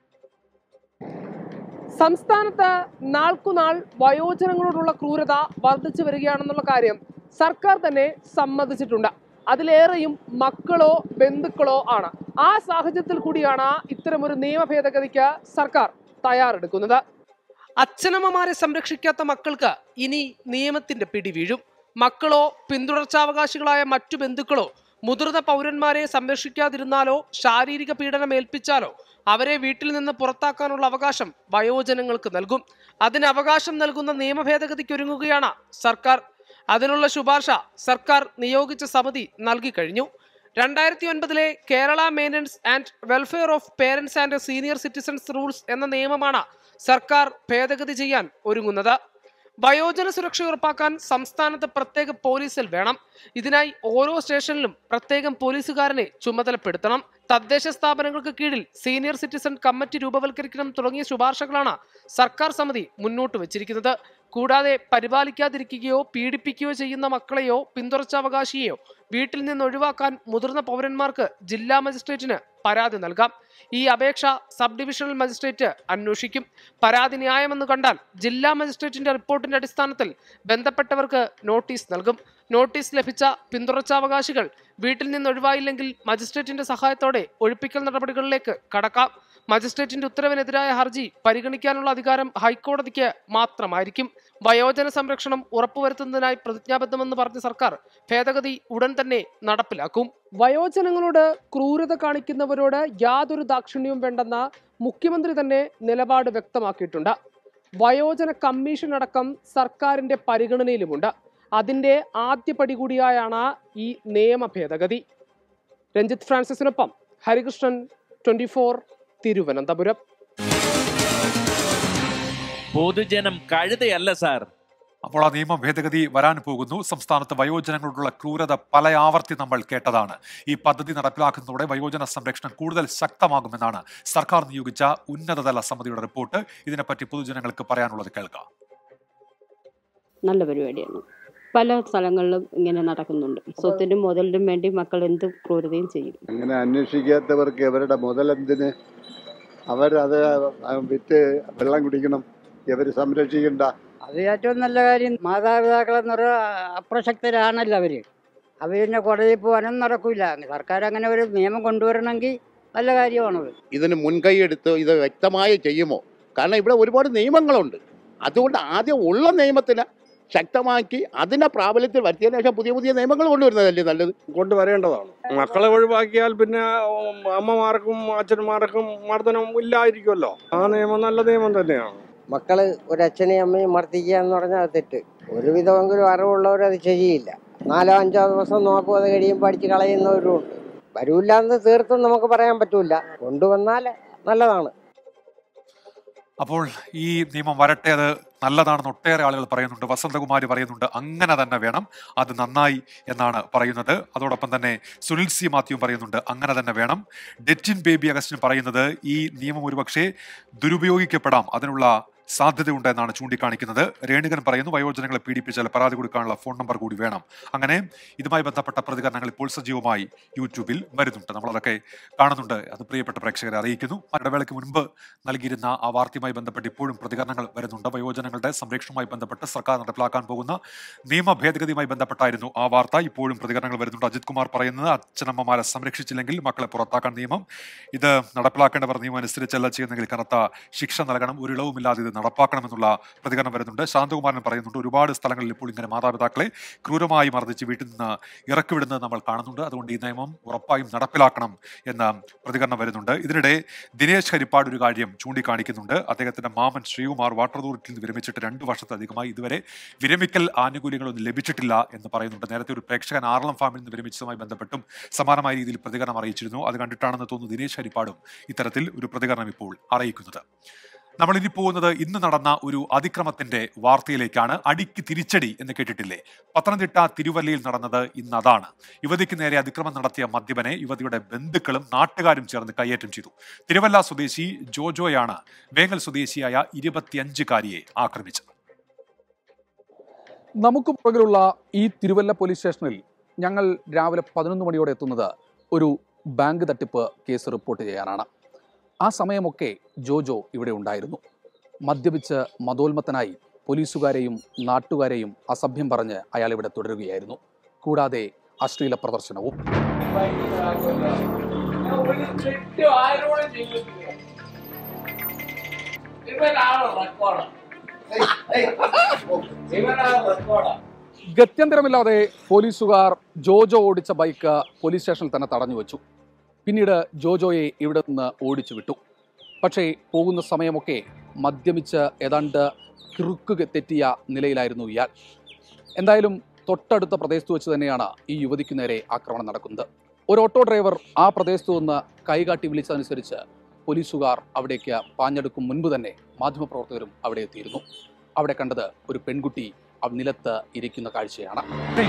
Speaker 5: സംസ്ഥാനത്ത് നാൾക്കുനാൾ വയോജനങ്ങളോടുള്ള ക്രൂരത വർദ്ധിച്ചു വരികയാണെന്നുള്ള കാര്യം സർക്കാർ തന്നെ സമ്മതിച്ചിട്ടുണ്ട് അതിലേറെയും മക്കളോ ബന്ധുക്കളോ ആണ് ആ സാഹചര്യത്തിൽ കൂടിയാണ് ഇത്തരമൊരു നിയമ ഭേദഗതിക്ക് സർക്കാർ തയ്യാറെടുക്കുന്നത് അച്ഛനമ്മമാരെ സംരക്ഷിക്കാത്ത മക്കൾക്ക് ഇനി നിയമത്തിന്റെ പിടി വീഴും മക്കളോ പിന്തുടർച്ചാവകാശികളായ മറ്റു ബന്ധുക്കളോ മുതിർന്ന പൗരന്മാരെ സംരക്ഷിക്കാതിരുന്നാലോ ശാരീരിക പീഡനം ഏൽപ്പിച്ചാലോ അവരെ വീട്ടിൽ നിന്ന് പുറത്താക്കാനുള്ള അവകാശം വയോജനങ്ങൾക്ക് നൽകും അതിന് അവകാശം നൽകുന്ന നിയമ ഭേദഗതിക്കൊരുങ്ങുകയാണ് സർക്കാർ അതിനുള്ള ശുപാർശ സർക്കാർ നിയോഗിച്ച സമിതി നൽകി കഴിഞ്ഞു രണ്ടായിരത്തി ഒൻപതിലെ Kerala maintenance and welfare of parents and senior citizens rules എന്ന നിയമമാണ് സർക്കാർ ഭേദഗതി ചെയ്യാൻ ഒരുങ്ങുന്നത് വയോജന സുരക്ഷ ഉറപ്പാക്കാൻ സംസ്ഥാനത്ത് പ്രത്യേക പോലീസിൽ വേണം ഇതിനായി ഓരോ സ്റ്റേഷനിലും പ്രത്യേകം പോലീസുകാരനെ ചുമതലപ്പെടുത്തണം തദ്ദേശ സ്ഥാപനങ്ങൾക്ക് കീഴിൽ സീനിയർ സിറ്റിസൺ കമ്മിറ്റി രൂപവൽക്കരിക്കണം തുടങ്ങിയ ശുപാർശകളാണ് സർക്കാർ സമിതി മുന്നോട്ട് വച്ചിരിക്കുന്നത് കൂടാതെ പരിപാലിക്കാതിരിക്കുകയോ പീഡിപ്പിക്കുകയോ ചെയ്യുന്ന മക്കളെയോ പിന്തുടർച്ചാവകാശിയെയോ വീട്ടിൽ നിന്ന് ഒഴിവാക്കാൻ മുതിർന്ന പൗരന്മാർക്ക് ജില്ലാ മജിസ്ട്രേറ്റിന് പരാതി നൽകാം ഈ അപേക്ഷ സബ് ഡിവിഷണൽ മജിസ്ട്രേറ്റ് അന്വേഷിക്കും പരാതി ന്യായമെന്ന് കണ്ടാൽ ജില്ലാ മജിസ്ട്രേറ്റിന്റെ റിപ്പോർട്ടിന്റെ അടിസ്ഥാനത്തിൽ ബന്ധപ്പെട്ടവർക്ക് നോട്ടീസ് നൽകും നോട്ടീസ് ലഭിച്ച പിന്തുടർച്ചാവകാശികൾ വീട്ടിൽ നിന്ന് ഒഴിവായില്ലെങ്കിൽ മജിസ്ട്രേറ്റിന്റെ സഹായത്തോടെ ഒഴിപ്പിക്കൽ നടപടികളിലേക്ക് കടക്കാം മജിസ്ട്രേറ്റിന്റെ ഉത്തരവിനെതിരായ ഹർജി പരിഗണിക്കാനുള്ള അധികാരം ഹൈക്കോടതിക്ക് മാത്രമായിരിക്കും വയോജന സംരക്ഷണം ഉറപ്പുവരുത്തുന്നതിനായി പ്രതിജ്ഞാബദ്ധമെന്ന് പറഞ്ഞ സർക്കാർ ഭേദഗതി ഉടൻ തന്നെ നടപ്പിലാക്കും വയോജനങ്ങളോട് ക്രൂരത കാണിക്കുന്നവരോട് യാതൊരു ദാക്ഷിണ്യവും വേണ്ടെന്ന മുഖ്യമന്ത്രി തന്നെ നിലപാട് വ്യക്തമാക്കിയിട്ടുണ്ട് വയോജന കമ്മീഷൻ അടക്കം സർക്കാരിന്റെ പരിഗണനയിലുമുണ്ട് അതിന്റെ ആദ്യപടി കൂടിയായാണ് ഈ നിയമ ഭേദഗതി രഞ്ജിത്ത് ഫ്രാൻസിസിനൊപ്പം ഹരികൃഷ്ണൻ ട്വന്റി ഫോർ തിരുവനന്തപുരം
Speaker 2: പൊതുജനം കഴുതയല്ല സാർ
Speaker 1: അപ്പോൾ ആ നിയമ ഭേദഗതി വരാൻ പോകുന്നു സംസ്ഥാനത്ത് വയോജനങ്ങളോടുള്ള ക്രൂരത പല ആവർത്തി നമ്മൾ കേട്ടതാണ് ഈ പദ്ധതി നടപ്പിലാക്കുന്നതോടെ വയോജന സംരക്ഷണം കൂടുതൽ ശക്തമാകുമെന്നാണ് സർക്കാർ നിയോഗിച്ച ഉന്നതതല സമിതിയുടെ റിപ്പോർട്ട് ഇതിനെപ്പറ്റി പൊതുജനങ്ങൾക്ക് പറയാനുള്ളത് കേൾക്കാം
Speaker 11: നല്ല പരിപാടിയാണ് പല സ്ഥലങ്ങളിലും ഇങ്ങനെ നടക്കുന്നുണ്ട് സ്വത്തിനും മുതലിനും വേണ്ടി മക്കൾ എന്ത് ക്രൂരതയും ചെയ്യും
Speaker 13: അങ്ങനെ അന്വേഷിക്കാത്തവർക്ക് അവരുടെ മുതലെന്തിന് അവരത് വിറ്റ് വെള്ളം കുടിക്കണം ഇവർ സംരക്ഷിക്കണ്ട
Speaker 14: അത് ഏറ്റവും നല്ല കാര്യം മാതാപിതാക്കളെന്ന് പറഞ്ഞാൽ അപ്രസക്തരാണല്ലോ അവർ അവർ പിന്നെ കോടതിയിൽ പോകാനും നടക്കില്ല സർക്കാർ അങ്ങനെ ഒരു നിയമം കൊണ്ടുവരണമെങ്കിൽ നല്ല കാര്യമാണത്
Speaker 15: ഇതിന് മുൻകൈ എടുത്ത് ഇത് വ്യക്തമായി ചെയ്യുമോ കാരണം ഇവിടെ ഒരുപാട് നിയമങ്ങളുണ്ട് അതുകൊണ്ട് ആദ്യം ഉള്ള നിയമത്തിന് ശക്തമാക്കി അതിനെ പ്രാബല്യത്തിൽ വരുത്തിയതിനു ശേഷം പുതിയ പുതിയ നിയമങ്ങൾ കൊണ്ടുവരുന്നതല്ലേ നല്ലത്
Speaker 26: കൊണ്ടുവരേണ്ടതാണ് മക്കളെ ഒഴിവാക്കിയാൽ പിന്നെ ഉം, അമ്മമാർക്കും അച്ഛന്മാർക്കും മർദ്ദനം ഇല്ലായിരിക്കുമല്ലോ ആ നിയമം നല്ല നിയമം തന്നെയാണ്
Speaker 27: മക്കള് ഒരു അച്ഛനെയും അമ്മയും മർദ്ദിക്കുക എന്ന് പറഞ്ഞാൽ അത് തെറ്റ് ഒരുവിധമെങ്കിലും അറിവുള്ളവർ അത് ചെയ്യില്ല നാലോ അഞ്ചോ ദിവസം നോക്കും അത് കഴിയുമ്പോൾ അടിച്ച് കളയുന്നവരും ഉണ്ട് വരൂല്ല എന്ന് തീർത്തും നമുക്ക് പറയാൻ പറ്റൂല കൊണ്ടുവന്നാൽ നല്ലതാണ്
Speaker 1: അപ്പോൾ ഈ നിയമം വരട്ടെ അത് നല്ലതാണെന്ന് ഒട്ടേറെ ആളുകൾ പറയുന്നുണ്ട് വസന്തകുമാരി പറയുന്നുണ്ട് അങ്ങനെ തന്നെ വേണം അത് നന്നായി എന്നാണ് പറയുന്നത് അതോടൊപ്പം തന്നെ സുനിൽ സി മാത്യു പറയുന്നുണ്ട് അങ്ങനെ തന്നെ വേണം ഡെറ്റിൻ ബേബി അഗസ്റ്റിൻ പറയുന്നത് ഈ നിയമം ഒരുപക്ഷെ ദുരുപയോഗിക്കപ്പെടാം അതിനുള്ള സാധ്യതയുണ്ട് എന്നാണ് ചൂണ്ടിക്കാണിക്കുന്നത് രേണുകൻ പറയുന്നു വയോജനങ്ങളെ പീഡിപ്പിച്ചാൽ പരാതി കൊടുക്കാനുള്ള ഫോൺ നമ്പർ കൂടി വേണം അങ്ങനെ ഇതുമായി ബന്ധപ്പെട്ട പ്രതികരണങ്ങൾ ഇപ്പോൾ സജീവമായി യൂട്യൂബിൽ വരുന്നുണ്ട് നമ്മളതൊക്കെ കാണുന്നുണ്ട് അത് പ്രിയപ്പെട്ട പ്രേക്ഷകരെ അറിയിക്കുന്നു ഇടവേളയ്ക്ക് മുൻപ് നൽകിയിരുന്ന ആ വാർത്തയുമായി ബന്ധപ്പെട്ട് ഇപ്പോഴും പ്രതികരണങ്ങൾ വരുന്നുണ്ട് വയോജനങ്ങളുടെ സംരക്ഷണവുമായി ബന്ധപ്പെട്ട് സർക്കാർ നടപ്പിലാക്കാൻ പോകുന്ന നിയമ ഭേദഗതിയുമായി ബന്ധപ്പെട്ടായിരുന്നു ആ വാർത്ത ഇപ്പോഴും പ്രതികരണങ്ങൾ വരുന്നുണ്ട് അജിത് കുമാർ പറയുന്നത് അച്ഛനമ്മമാരെ സംരക്ഷിച്ചില്ലെങ്കിൽ മക്കളെ പുറത്താക്കാൻ നിയമം ഇത് നടപ്പിലാക്കേണ്ടവർ നിയമം അനുസരിച്ചല്ല ചെയ്യുന്നെങ്കിൽ കനത്ത ശിക്ഷ നൽകണം ഒരു ഇളവുമില്ലാതെ ഇത് നടപ്പാക്കണമെന്നുള്ള പ്രതികരണം വരുന്നുണ്ട് ശാന്തകുമാരൻ പറയുന്നുണ്ട് ഒരുപാട് സ്ഥലങ്ങളിൽ ഇപ്പോൾ ഇങ്ങനെ മാതാപിതാക്കളെ ക്രൂരമായി മർദ്ദിച്ച് വീട്ടിൽ നിന്ന് ഇറക്കിവിടുന്നത് നമ്മൾ കാണുന്നുണ്ട് അതുകൊണ്ട് ഈ നിയമം ഉറപ്പായും നടപ്പിലാക്കണം എന്ന പ്രതികരണം വരുന്നുണ്ട് ഇതിനിടെ ദിനേശ് ഹരിപ്പാട് ഒരു കാര്യം ചൂണ്ടിക്കാണിക്കുന്നുണ്ട് അദ്ദേഹത്തിന്റെ മാമൻ ശ്രീകുമാർ വാട്ടർ അതോറിറ്റിയിൽ നിന്ന് വിരമിച്ചിട്ട് രണ്ട് വർഷത്തിലധികമായി ഇതുവരെ വിരമിക്കൽ ആനുകൂല്യങ്ങളൊന്നും ലഭിച്ചിട്ടില്ല എന്ന് പറയുന്നുണ്ട് നേരത്തെ ഒരു പ്രേക്ഷകൻ ആർളം ഫാമിൽ നിന്ന് വിരമിച്ചതുമായി ബന്ധപ്പെട്ടും സമാനമായ രീതിയിൽ പ്രതികരണം അറിയിച്ചിരുന്നു അത് കണ്ടിട്ടാണെന്ന് തോന്നുന്നു ദിനേശ് ഹരിപ്പാടും ഇത്തരത്തിൽ ഒരു പ്രതികരണം ഇപ്പോൾ അറിയിക്കുന്നത് നമ്മൾ ഇനി പോകുന്നത് ഇന്ന് നടന്ന ഒരു അതിക്രമത്തിന്റെ വാർത്തയിലേക്കാണ് അടിക്ക് തിരിച്ചടി എന്ന് കേട്ടിട്ടില്ലേ പത്തനംതിട്ട തിരുവല്ലയിൽ നടന്നത് ഇന്ന് അതാണ് യുവതിക്ക് നേരെ അതിക്രമം നടത്തിയ മദ്യപനെ യുവതിയുടെ ബന്ധുക്കളും നാട്ടുകാരും ചേർന്ന് കയ്യേറ്റം ചെയ്തു തിരുവല്ല സ്വദേശി ജോജോയാണ് വേങ്ങൽ സ്വദേശിയായ ഇരുപത്തിയഞ്ചുകാരിയെ ആക്രമിച്ചത്
Speaker 12: നമുക്ക് പുറകിലുള്ള ഈ തിരുവല്ല പോലീസ് സ്റ്റേഷനിൽ ഞങ്ങൾ രാവിലെ പതിനൊന്ന് മണിയോടെ എത്തുന്നത് ഒരു ബാങ്ക് തട്ടിപ്പ് കേസ് റിപ്പോർട്ട് ചെയ്യാനാണ് ആ സമയമൊക്കെ ജോജോ ഇവിടെ ഉണ്ടായിരുന്നു മദ്യപിച്ച് മതോന്മത്തനായി പോലീസുകാരെയും നാട്ടുകാരെയും അസഭ്യം പറഞ്ഞ് അയാൾ ഇവിടെ തുടരുകയായിരുന്നു കൂടാതെ അശ്ലീല പ്രദർശനവും ഗത്യന്തരമില്ലാതെ പോലീസുകാർ ജോജോ ഓടിച്ച ബൈക്ക് പോലീസ് സ്റ്റേഷനിൽ തന്നെ തടഞ്ഞു വെച്ചു പിന്നീട് ജോജോയെ ഇവിടെ നിന്ന് ഓടിച്ചു വിട്ടു പക്ഷേ പോകുന്ന സമയമൊക്കെ മദ്യമിച്ച് ഏതാണ്ട് കിറുക്ക് തെറ്റിയ നിലയിലായിരുന്നു ഇയാൾ എന്തായാലും തൊട്ടടുത്ത പ്രദേശത്ത് വെച്ച് തന്നെയാണ് ഈ യുവതിക്ക് നേരെ ആക്രമണം നടക്കുന്നത് ഒരു ഓട്ടോ ഡ്രൈവർ ആ പ്രദേശത്തു നിന്ന് കൈകാട്ടി വിളിച്ചതനുസരിച്ച് പോലീസുകാർ അവിടേക്ക് പാഞ്ഞെടുക്കും മുൻപ് തന്നെ മാധ്യമപ്രവർത്തകരും അവിടെ എത്തിയിരുന്നു അവിടെ കണ്ടത് ഒരു പെൺകുട്ടി ആ നിലത്ത് ഇരിക്കുന്ന കാഴ്ചയാണ്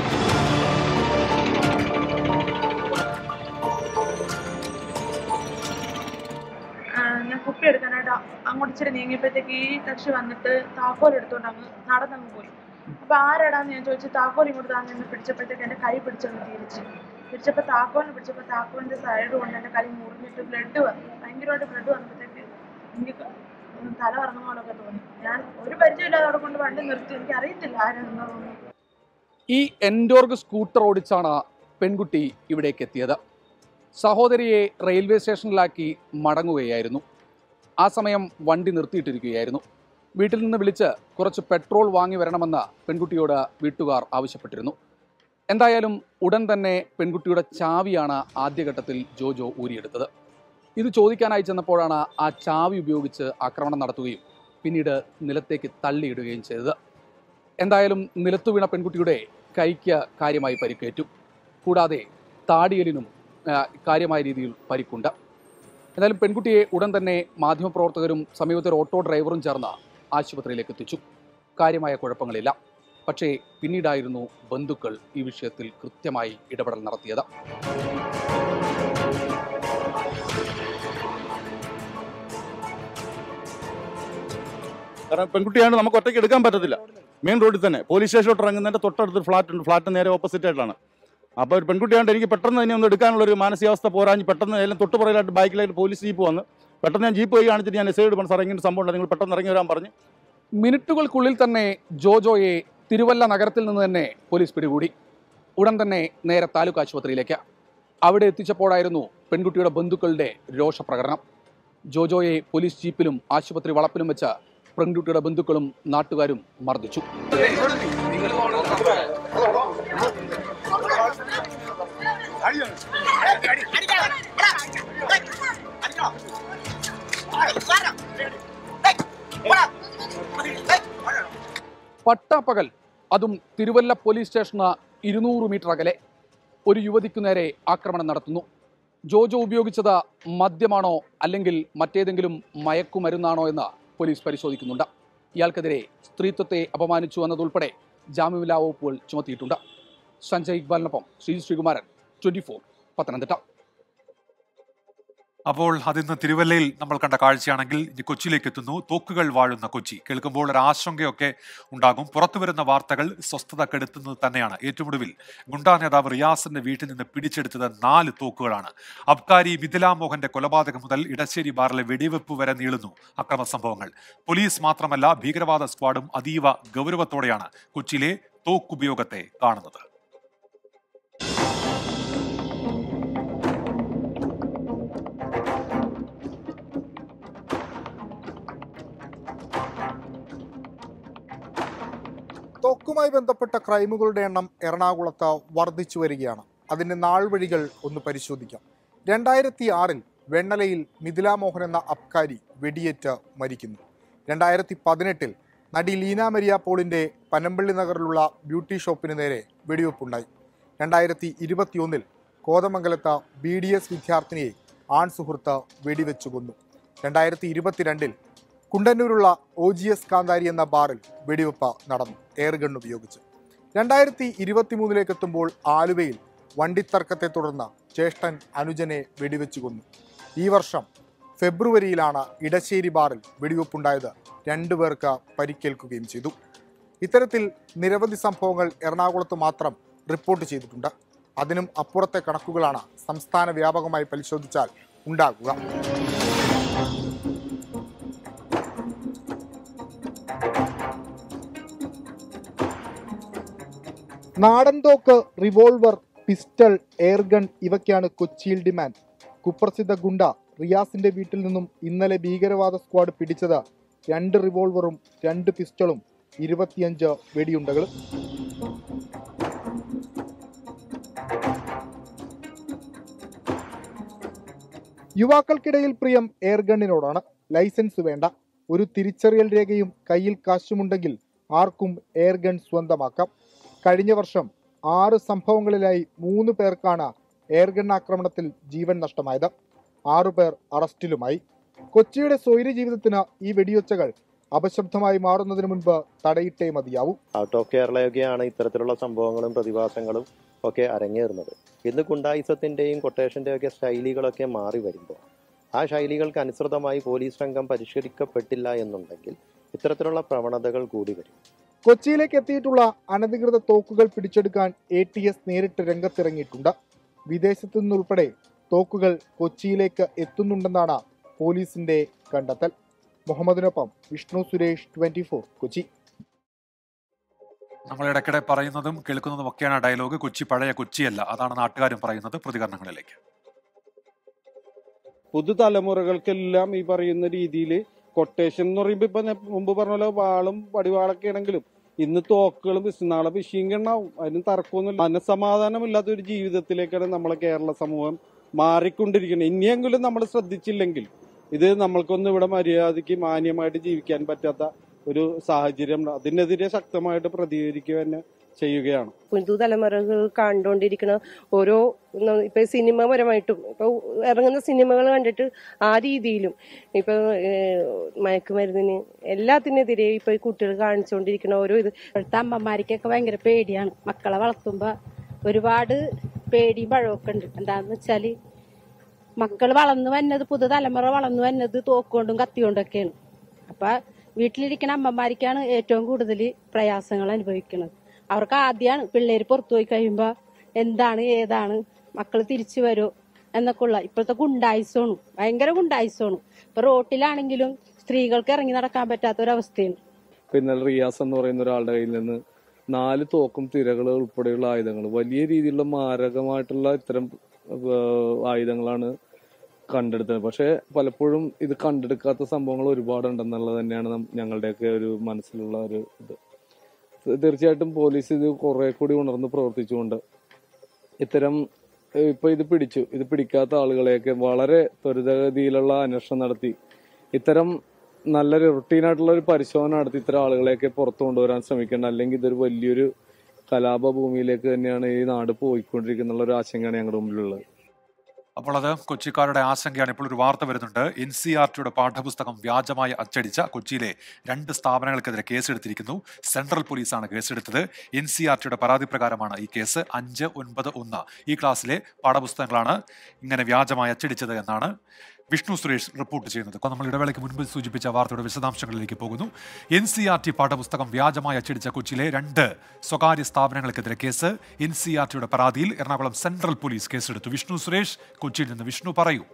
Speaker 16: ആ, ഞാൻ കുപ്പി എടുക്കാനായിട്ട് അങ്ങോട്ട് ഇച്ചിരി നീങ്ങിയപ്പോഴത്തേക്ക് ഈ കക്ഷി വന്നിട്ട് താക്കോൽ എടുത്തോണ്ട് അങ്ങ് നടന്നങ്ങ് പോയി അപ്പൊ ആരാടാന്ന് ഞാൻ ചോദിച്ചു താക്കോൽ ഇങ്ങോട്ട് താങ്ങി പിടിച്ചപ്പോഴത്തേക്ക് എന്റെ കൈ പിടിച്ചങ്ങ് തിരിച്ച് പിടിച്ചപ്പോ താക്കോലിന് പിടിച്ചപ്പോ താക്കോലിന്റെ സൈഡ് കൊണ്ട് എന്റെ കൈ മുറിഞ്ഞിട്ട് ബ്ലഡ് വന്നു ഭയങ്കരമായിട്ട് ബ്ലഡ് വന്നപ്പോഴത്തേക്ക് എനിക്ക് തല കറങ്ങുന്ന പോലൊക്കെ തോന്നി ഞാൻ ഒരു പരിചയമില്ലാതെ അവിടെ കൊണ്ട് വണ്ടി നിർത്തി എനിക്ക് അറിയത്തില്ല ആരാണെന്നൊന്നും
Speaker 12: ഈ എൻഡോർഗ് സ്കൂട്ടർ ഓടിച്ചാണ് പെൺകുട്ടി ഇവിടേക്ക് എത്തിയത് സഹോദരിയെ റെയിൽവേ സ്റ്റേഷനിലാക്കി മടങ്ങുകയായിരുന്നു ആ സമയം വണ്ടി നിർത്തിയിട്ടിരിക്കുകയായിരുന്നു വീട്ടിൽ നിന്ന് വിളിച്ച് കുറച്ച് പെട്രോൾ വാങ്ങി വരണമെന്ന് പെൺകുട്ടിയോട് വീട്ടുകാർ ആവശ്യപ്പെട്ടിരുന്നു എന്തായാലും ഉടൻ തന്നെ പെൺകുട്ടിയുടെ ചാവിയാണ് ആദ്യഘട്ടത്തിൽ ജോജോ ഊരിയെടുത്തത് ഇത് ചോദിക്കാനായി ചെന്നപ്പോഴാണ് ആ ചാവി ഉപയോഗിച്ച് ആക്രമണം നടത്തുകയും പിന്നീട് നിലത്തേക്ക് തള്ളിയിടുകയും ചെയ്തത് എന്തായാലും നിലത്തു വീണ പെൺകുട്ടിയുടെ കൈക്ക് കാര്യമായി പരിക്കേറ്റു കൂടാതെ താടിയലിനും ആ, കാര്യമായ രീതിയിൽ പരിക്കുണ്ട് എന്തായാലും പെൺകുട്ടിയെ ഉടൻ തന്നെ മാധ്യമപ്രവർത്തകരും സമീപത്തെ ഒരു ഓട്ടോ ഡ്രൈവറും ചേർന്ന് ആശുപത്രിയിലേക്ക് എത്തിച്ചു കാര്യമായ കുഴപ്പങ്ങളില്ല പക്ഷേ പിന്നീടായിരുന്നു ബന്ധുക്കൾ ഈ വിഷയത്തിൽ കൃത്യമായി ഇടപെടൽ നടത്തിയത്
Speaker 17: കാരണം പെൺകുട്ടിയാണ് നമുക്ക് ഒറ്റയ്ക്ക് എടുക്കാൻ പറ്റത്തില്ല മെയിൻ റോഡിൽ തന്നെ പോലീസ് സ്റ്റേഷനിലോട്ട് ഇറങ്ങുന്നതിന്റെ തൊട്ടടുത്ത് ഫ്ലാറ്റ് ഉണ്ട് ഫ്ലാറ്റ് നേരെ ഓപ്പോസിറ്റ് ആയിട്ടാണ് അപ്പോൾ ഒരു പെൺകുട്ടിയാണ്ട് എനിക്ക് പെട്ടെന്ന് തന്നെ ഒന്ന് എടുക്കാനുള്ള ഒരു മാനസികാവസ്ഥ പോരാഞ്ഞ് പെട്ടെന്ന് എല്ലാം തൊട്ട് പുറകിലായിട്ട് ബൈക്കിലായിട്ട് പോലീസ് ജീപ്പ് വന്ന് പെട്ടെന്ന് ഞാൻ ജീപ്പ് പോയി കാണിച്ചിട്ട് ഞാൻ എസ് ഐ പറഞ്ഞു സാർ ഇങ്ങനെ സംഭവം ഉണ്ട് നിങ്ങൾ പെട്ടെന്ന് ഇറങ്ങി വരാൻ പറഞ്ഞു
Speaker 12: മിനിറ്റുകൾക്കുള്ളിൽ തന്നെ ജോജോയെ തിരുവല്ല നഗരത്തിൽ നിന്ന് തന്നെ പോലീസ് പിടികൂടി ഉടൻ തന്നെ നേരെ താലൂക്ക് ആശുപത്രിയിലേക്ക് അവിടെ എത്തിച്ചപ്പോഴായിരുന്നു പെൺകുട്ടിയുടെ ബന്ധുക്കളുടെ രോഷപ്രകടനം ജോജോയെ പോലീസ് ജീപ്പിലും ആശുപത്രി വളപ്പിലും വെച്ച് പെൺകുട്ടിയുടെ ബന്ധുക്കളും നാട്ടുകാരും മർദ്ദിച്ചു പട്ടാപ്പകൽ അതും തിരുവല്ല പോലീസ് സ്റ്റേഷന് ഇരുന്നൂറ് മീറ്റർ അകലെ ഒരു യുവതിക്കു നേരെ ആക്രമണം നടത്തുന്നു ജോജോ ഉപയോഗിച്ചത് മദ്യമാണോ അല്ലെങ്കിൽ മറ്റേതെങ്കിലും മയക്കുമരുന്നാണോ എന്ന് പോലീസ് പരിശോധിക്കുന്നുണ്ട് ഇയാൾക്കെതിരെ സ്ത്രീത്വത്തെ അപമാനിച്ചു എന്നതുൾപ്പെടെ ജാമ്യമില്ലാ വകുപ്പുകൾ ചുമത്തിയിട്ടുണ്ട് സഞ്ജയ് ഇക്ബാലിനൊപ്പം ശ്രീ ശ്രീകുമാരൻ ട്വന്റി ഫോർ പത്തനംതിട്ട
Speaker 1: അപ്പോൾ അതിന്ന് തിരുവല്ലയിൽ നമ്മൾ കണ്ട കാഴ്ചയാണെങ്കിൽ ഇനി കൊച്ചിയിലേക്ക് എത്തുന്നു തോക്കുകൾ വാഴുന്ന കൊച്ചി കേൾക്കുമ്പോൾ ഒരു ആശങ്കയൊക്കെ ഉണ്ടാകും പുറത്തു വരുന്ന വാർത്തകൾ സ്വസ്ഥത കെടുത്തുന്നത് തന്നെയാണ് ഏറ്റവും ഒടുവിൽ ഗുണ്ടാ നേതാവ് റിയാസിന്റെ വീട്ടിൽ നിന്ന് പിടിച്ചെടുത്തത് നാല് തോക്കുകളാണ് അബ്കാരി മിഥില മോഹന്റെ കൊലപാതകം മുതൽ ഇടശ്ശേരി ബാറിലെ വെടിവെപ്പ് വരെ നീളുന്നു അക്രമ സംഭവങ്ങൾ പോലീസ് മാത്രമല്ല ഭീകരവാദ സ്ക്വാഡും അതീവ ഗൗരവത്തോടെയാണ് കൊച്ചിയിലെ തോക്കുപയോഗത്തെ കാണുന്നത്
Speaker 4: തോക്കുമായി ബന്ധപ്പെട്ട ക്രൈമുകളുടെ എണ്ണം എറണാകുളത്ത് വർദ്ധിച്ചു വരികയാണ് അതിന്റെ നാൾ വഴികൾ ഒന്ന് പരിശോധിക്കാം രണ്ടായിരത്തി ആറിൽ വെണ്ണലയിൽ മിഥില മോഹൻ എന്ന അബ്കാരി വെടിയേറ്റ് മരിക്കുന്നു രണ്ടായിരത്തി പതിനെട്ടിൽ നടി ലീന മരിയ പോളിന്റെ പനമ്പള്ളി നഗറിലുള്ള ബ്യൂട്ടി ഷോപ്പിന് നേരെ വെടിവെപ്പുണ്ടായി രണ്ടായിരത്തി ഇരുപത്തിയൊന്നിൽ കോതമംഗലത്ത് ബി ഡി എസ് വിദ്യാർത്ഥിനിയെ ആൺ സുഹൃത്ത് വെടിവെച്ചു കൊന്നു രണ്ടായിരത്തി ഇരുപത്തിരണ്ടിൽ കുണ്ടന്നൂരുള്ള ഒ ജി എസ് കാന്താരി എന്ന ബാറിൽ വെടിവെപ്പ് നടന്നു എയർഗൺ ഉപയോഗിച്ച് രണ്ടായിരത്തി ഇരുപത്തിമൂന്നിലേക്ക് എത്തുമ്പോൾ ആലുവയിൽ വണ്ടിത്തർക്കത്തെ തുടർന്ന് ജ്യേഷ്ഠൻ അനുജനെ വെടിവെച്ചു കൊന്നു ഈ വർഷം ഫെബ്രുവരിയിലാണ് ഇടശ്ശേരി ബാറിൽ വെടിവെപ്പുണ്ടായത് രണ്ടുപേർക്ക് പരിക്കേൽക്കുകയും ചെയ്തു ഇത്തരത്തിൽ നിരവധി സംഭവങ്ങൾ എറണാകുളത്ത് മാത്രം റിപ്പോർട്ട് ചെയ്തിട്ടുണ്ട് അതിനും അപ്പുറത്തെ കണക്കുകളാണ് സംസ്ഥാന വ്യാപകമായി പരിശോധിച്ചാൽ ഉണ്ടാകുക നാടൻ തോക്ക് റിവോൾവർ പിസ്റ്റൾ എയർഗൺ ഇവയ്ക്കാണ് കൊച്ചിയിൽ ഡിമാൻഡ് കുപ്രസിദ്ധ ഗുണ്ട റിയാസിന്റെ വീട്ടിൽ നിന്നും ഇന്നലെ ഭീകരവാദ സ്ക്വാഡ് പിടിച്ചത് രണ്ട് റിവോൾവറും രണ്ട് പിസ്റ്റളും ഇരുപത്തിയഞ്ച് വെടിയുണ്ടകളും യുവാക്കൾക്കിടയിൽ പ്രിയം എയർഗണ്ണിനോടാണ് ലൈസൻസ് വേണ്ട ഒരു തിരിച്ചറിയൽ രേഖയും കയ്യിൽ കാശുമുണ്ടെങ്കിൽ ആർക്കും എയർഗൺ സ്വന്തമാക്കാം കഴിഞ്ഞ വർഷം ആറ് സംഭവങ്ങളിലായി മൂന്ന് പേർക്കാണ് എയർഗൺ ആക്രമണത്തിൽ ജീവൻ നഷ്ടമായത് ആറുപേർ അറസ്റ്റിലുമായി കൊച്ചിയുടെ സ്വൈര്യ ജീവിതത്തിന് ഈ വെടിയൊച്ചകൾ അപശബ്ദമായി മാറുന്നതിന് മുൻപ് തടയിട്ടേ മതിയാവൂ
Speaker 18: ഔട്ട് ഓഫ് കേരളയൊക്കെയാണ് ഇത്തരത്തിലുള്ള സംഭവങ്ങളും പ്രതിഭാസങ്ങളും ഒക്കെ അരങ്ങേറുന്നത് ഇന്ന് ഗുണ്ടായിസത്തിന്റെയും കൊട്ടേഷന്റെയും ഒക്കെ ശൈലികളൊക്കെ മാറി വരുമ്പോൾ ആ ശൈലികൾക്ക് അനുസൃതമായി പോലീസ് രംഗം പരിഷ്കരിക്കപ്പെട്ടില്ല എന്നുണ്ടെങ്കിൽ ഇത്തരത്തിലുള്ള പ്രവണതകൾ കൂടി വരും
Speaker 4: കൊച്ചിയിലേക്ക് എത്തിയിട്ടുള്ള അനധികൃത തോക്കുകൾ പിടിച്ചെടുക്കാൻ എ ടി എസ് നേരിട്ട് രംഗത്തിറങ്ങിയിട്ടുണ്ട് വിദേശത്തു നിന്നുൾപ്പെടെ തോക്കുകൾ കൊച്ചിയിലേക്ക് എത്തുന്നുണ്ടെന്നാണ് പോലീസിന്റെ കണ്ടെത്തൽ മുഹമ്മദിനൊപ്പം വിഷ്ണു സുരേഷ് ട്വന്റി കൊച്ചി
Speaker 1: നമ്മൾ ഇടയ്ക്കിടെ പറയുന്നതും കേൾക്കുന്നതും ഒക്കെയാണ് ഡയലോഗ് കൊച്ചി പഴയ കൊച്ചിയല്ല അതാണ് നാട്ടുകാരും പറയുന്നത് പ്രതികരണങ്ങളിലേക്ക്
Speaker 26: പുതുതലമുറകൾക്കെല്ലാം ഈ പറയുന്ന രീതിയിൽ കൊട്ടേഷൻ എന്ന് പറയുമ്പോൾ ഇപ്പൊ ഞാൻ മുമ്പ് പറഞ്ഞ പോലെ വാളും വടിവാളൊക്കെ ആണെങ്കിലും ഇന്ന് തോക്കുകളും നാളെ ഫിഷിംഗ് ഉണ്ടാവും അതിന് തർക്കമൊന്നുമില്ല മനസമാധാനമില്ലാത്ത ഒരു ജീവിതത്തിലേക്കാണ് നമ്മളെ കേരള സമൂഹം മാറിക്കൊണ്ടിരിക്കുന്നത് ഇനിയെങ്കിലും നമ്മൾ ശ്രദ്ധിച്ചില്ലെങ്കിൽ ഇത് നമ്മൾക്കൊന്നും ഇവിടെ മര്യാദയ്ക്ക് മാന്യമായിട്ട് ജീവിക്കാൻ പറ്റാത്ത ഒരു സാഹചര്യം അതിനെതിരെ ശക്തമായിട്ട് പ്രതികരിക്കുക തന്നെ ചെയ്യുകയാണ്
Speaker 19: പുതുതലമുറകൾ കണ്ടുകൊണ്ടിരിക്കുന്ന ഓരോ ന- ഇപ്പൊ സിനിമ പരമായിട്ടും ഇപ്പൊ ഇറങ്ങുന്ന സിനിമകൾ കണ്ടിട്ട് ആ രീതിയിലും ഇപ്പൊ ഏഹ്, മയക്കുമരുന്നിന് എല്ലാത്തിനെതിരെ ഇപ്പൊ ഈ കുട്ടികൾ കാണിച്ചുകൊണ്ടിരിക്കുന്ന ഓരോ ഇത്
Speaker 11: ഇപ്പോഴത്തെ അമ്മമാർക്കൊക്കെ ഭയങ്കര പേടിയാണ് മക്കളെ വളർത്തുമ്പോൾ ഒരുപാട് പേടിയും പഴമൊക്കെ ഉണ്ട് എന്താന്ന് വെച്ചാല് മക്കൾ വളർന്നു വന്നത് പുതുതലമുറ വളർന്നു വന്നത് തോക്കുകൊണ്ടും കത്തിക്കൊണ്ടൊക്കെയാണ് അപ്പൊ വീട്ടിലിരിക്കുന്ന അമ്മമാർക്കാണ് ഏറ്റവും കൂടുതൽ പ്രയാസങ്ങൾ അനുഭവിക്കുന്നത് അവർക്ക് ആദ്യമാണ് പിള്ളേര് പുറത്തു പോയി കഴിയുമ്പോ എന്താണ് ഏതാണ് മക്കൾ തിരിച്ചു വരുമോ എന്നൊക്കെ ഉള്ള ഇപ്പോഴത്തെ ഗുണ്ടായിസോണു ഭയങ്കര ഗുണ്ടായിസോണു ഇപ്പൊ റോട്ടിലാണെങ്കിലും സ്ത്രീകൾക്ക് ഇറങ്ങി നടക്കാൻ പറ്റാത്ത ഒരവസ്ഥയാണ്
Speaker 26: ഇപ്പൊ ഇന്നലെ റിയാസ് എന്ന് പറയുന്ന ഒരാളുടെ കയ്യിൽ നിന്ന് നാല് തോക്കും തിരകൾ ഉൾപ്പെടെയുള്ള ആയുധങ്ങൾ വലിയ രീതിയിലുള്ള മാരകമായിട്ടുള്ള ഇത്തരം ഏഹ്, ആയുധങ്ങളാണ് കണ്ടെടുത്തത് പക്ഷെ പലപ്പോഴും ഇത് കണ്ടെടുക്കാത്ത സംഭവങ്ങൾ ഒരുപാടുണ്ടെന്നുള്ളത് തന്നെയാണ് നം- ഞങ്ങളുടെയൊക്കെ ഒരു മനസ്സിലുള്ള ഒരു ഇത് തീർച്ചയായിട്ടും പോലീസ് ഇത് കുറെ കൂടി ഉണർന്ന് പ്രവർത്തിച്ചുകൊണ്ട് ഇത്തരം ഏഹ്, ഇപ്പൊ ഇത് പിടിച്ചു ഇത് പിടിക്കാത്ത ആളുകളെയൊക്കെ വളരെ ത്വരിതഗതിയിലുള്ള അന്വേഷണം നടത്തി ഇത്തരം നല്ലൊരു റുട്ടീനായിട്ടുള്ള ഒരു പരിശോധന നടത്തി ഇത്തരം ആളുകളെയൊക്കെ പുറത്തു കൊണ്ടുവരാൻ ശ്രമിക്കണം അല്ലെങ്കിൽ ഇതൊരു വലിയൊരു കലാപ ഭൂമിയിലേക്ക് തന്നെയാണ് ഈ നാട് പോയിക്കൊണ്ടിരിക്കുന്നുള്ള ഒരു ആശങ്കയാണ് ഞങ്ങളുടെ മുമ്പിലുള്ളത്
Speaker 1: അപ്പോൾ അത് കൊച്ചിക്കാരുടെ ആശങ്കയാണ് ഇപ്പോൾ ഒരു വാർത്ത വരുന്നുണ്ട് എൻ സി ആർ ടിയുടെ പാഠപുസ്തകം വ്യാജമായി അച്ചടിച്ച കൊച്ചിയിലെ രണ്ട് സ്ഥാപനങ്ങൾക്കെതിരെ കേസെടുത്തിരിക്കുന്നു സെൻട്രൽ പോലീസാണ് കേസെടുത്തത് എൻ സി ആർ ടിയുടെ പരാതി പ്രകാരമാണ് ഈ കേസ് അഞ്ച് ഒൻപത് ഒന്ന് ഈ ക്ലാസ്സിലെ പാഠപുസ്തകങ്ങളാണ് ഇങ്ങനെ വ്യാജമായി അച്ചടിച്ചത് എന്നാണ് വിഷ്ണു സുരേഷ് റിപ്പോർട്ട് ചെയ്യുന്നത് അപ്പോൾ നമ്മൾ ഇടവേളയ്ക്ക് മുൻപ് സൂചിപ്പിച്ച വാർത്തയുടെ വിശദാംശങ്ങളിലേക്ക് പോകുന്നു എൻ സി ആർ ടി പാഠപുസ്തകം വ്യാജമായി അച്ചടിച്ച കൊച്ചിയിലെ രണ്ട് സ്വകാര്യ സ്ഥാപനങ്ങൾക്കെതിരെ കേസ് എൻ സി ആർ ടിയുടെ പരാതിയിൽ എറണാകുളം സെൻട്രൽ പോലീസ് കേസെടുത്തു വിഷ്ണു സുരേഷ് കൊച്ചിയിൽ നിന്ന് വിഷ്ണു പറയൂ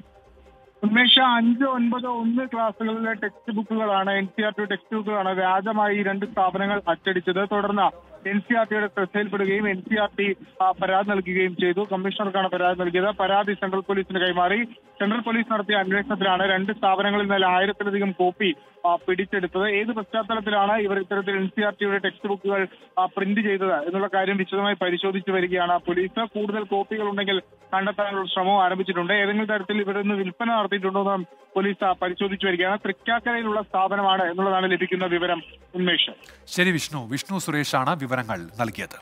Speaker 20: ഉന്മേഷ അഞ്ച് ഒൻപത് ഒന്ന് ക്ലാസ്സുകളിലെ ടെക്സ്റ്റ് ബുക്കുകളാണ് N C R T text ബുക്കുകളാണ് വ്യാജമായി ഈ രണ്ട് സ്ഥാപനങ്ങൾ അച്ചടിച്ചത് തുടർന്ന് എൻ സി ആർ ടിയുടെ ശ്രദ്ധയിൽപ്പെടുകയും എൻ സി ആർ ടി പരാതി നൽകുകയും ചെയ്തു കമ്മീഷണർക്കാണ് പരാതി നൽകിയത് പരാതി സെൻട്രൽ പോലീസിന് കൈമാറി സെൻട്രൽ പോലീസ് നടത്തിയ അന്വേഷണത്തിലാണ് രണ്ട് സ്ഥാപനങ്ങളിൽ നിന്നാൽ ആയിരത്തിലധികം കോപ്പി ആ, പിടിച്ചെടുത്തത് ഏത് പശ്ചാത്തലത്തിലാണ് ഇവർ ഇത്തരത്തിൽ എൻ സി ആർ ടിയുടെ ടെക്സ്റ്റ് ബുക്കുകൾ പ്രിന്റ് ചെയ്തത് എന്നുള്ള കാര്യം വിശദമായി പരിശോധിച്ചു വരികയാണ് പോലീസ് കൂടുതൽ കോപ്പികൾ ഉണ്ടെങ്കിൽ കണ്ടെത്താനുള്ള ശ്രമം ആരംഭിച്ചിട്ടുണ്ട് ഏതെങ്കിലും തരത്തിൽ ഇവിടെ നിന്ന് വിൽപ്പന നടത്തിയിട്ടുണ്ടോ എന്ന് പോലീസ് ആ, പരിശോധിച്ചു വരികയാണ് തൃക്കാക്കരയിലുള്ള സ്ഥാപനമാണ് എന്നുള്ളതാണ് ലഭിക്കുന്ന വിവരം ഉന്മേഷ്
Speaker 1: ശരി വിഷ്ണു വിഷ്ണു സുരേഷാണ് വിവരങ്ങൾ നൽകിയത്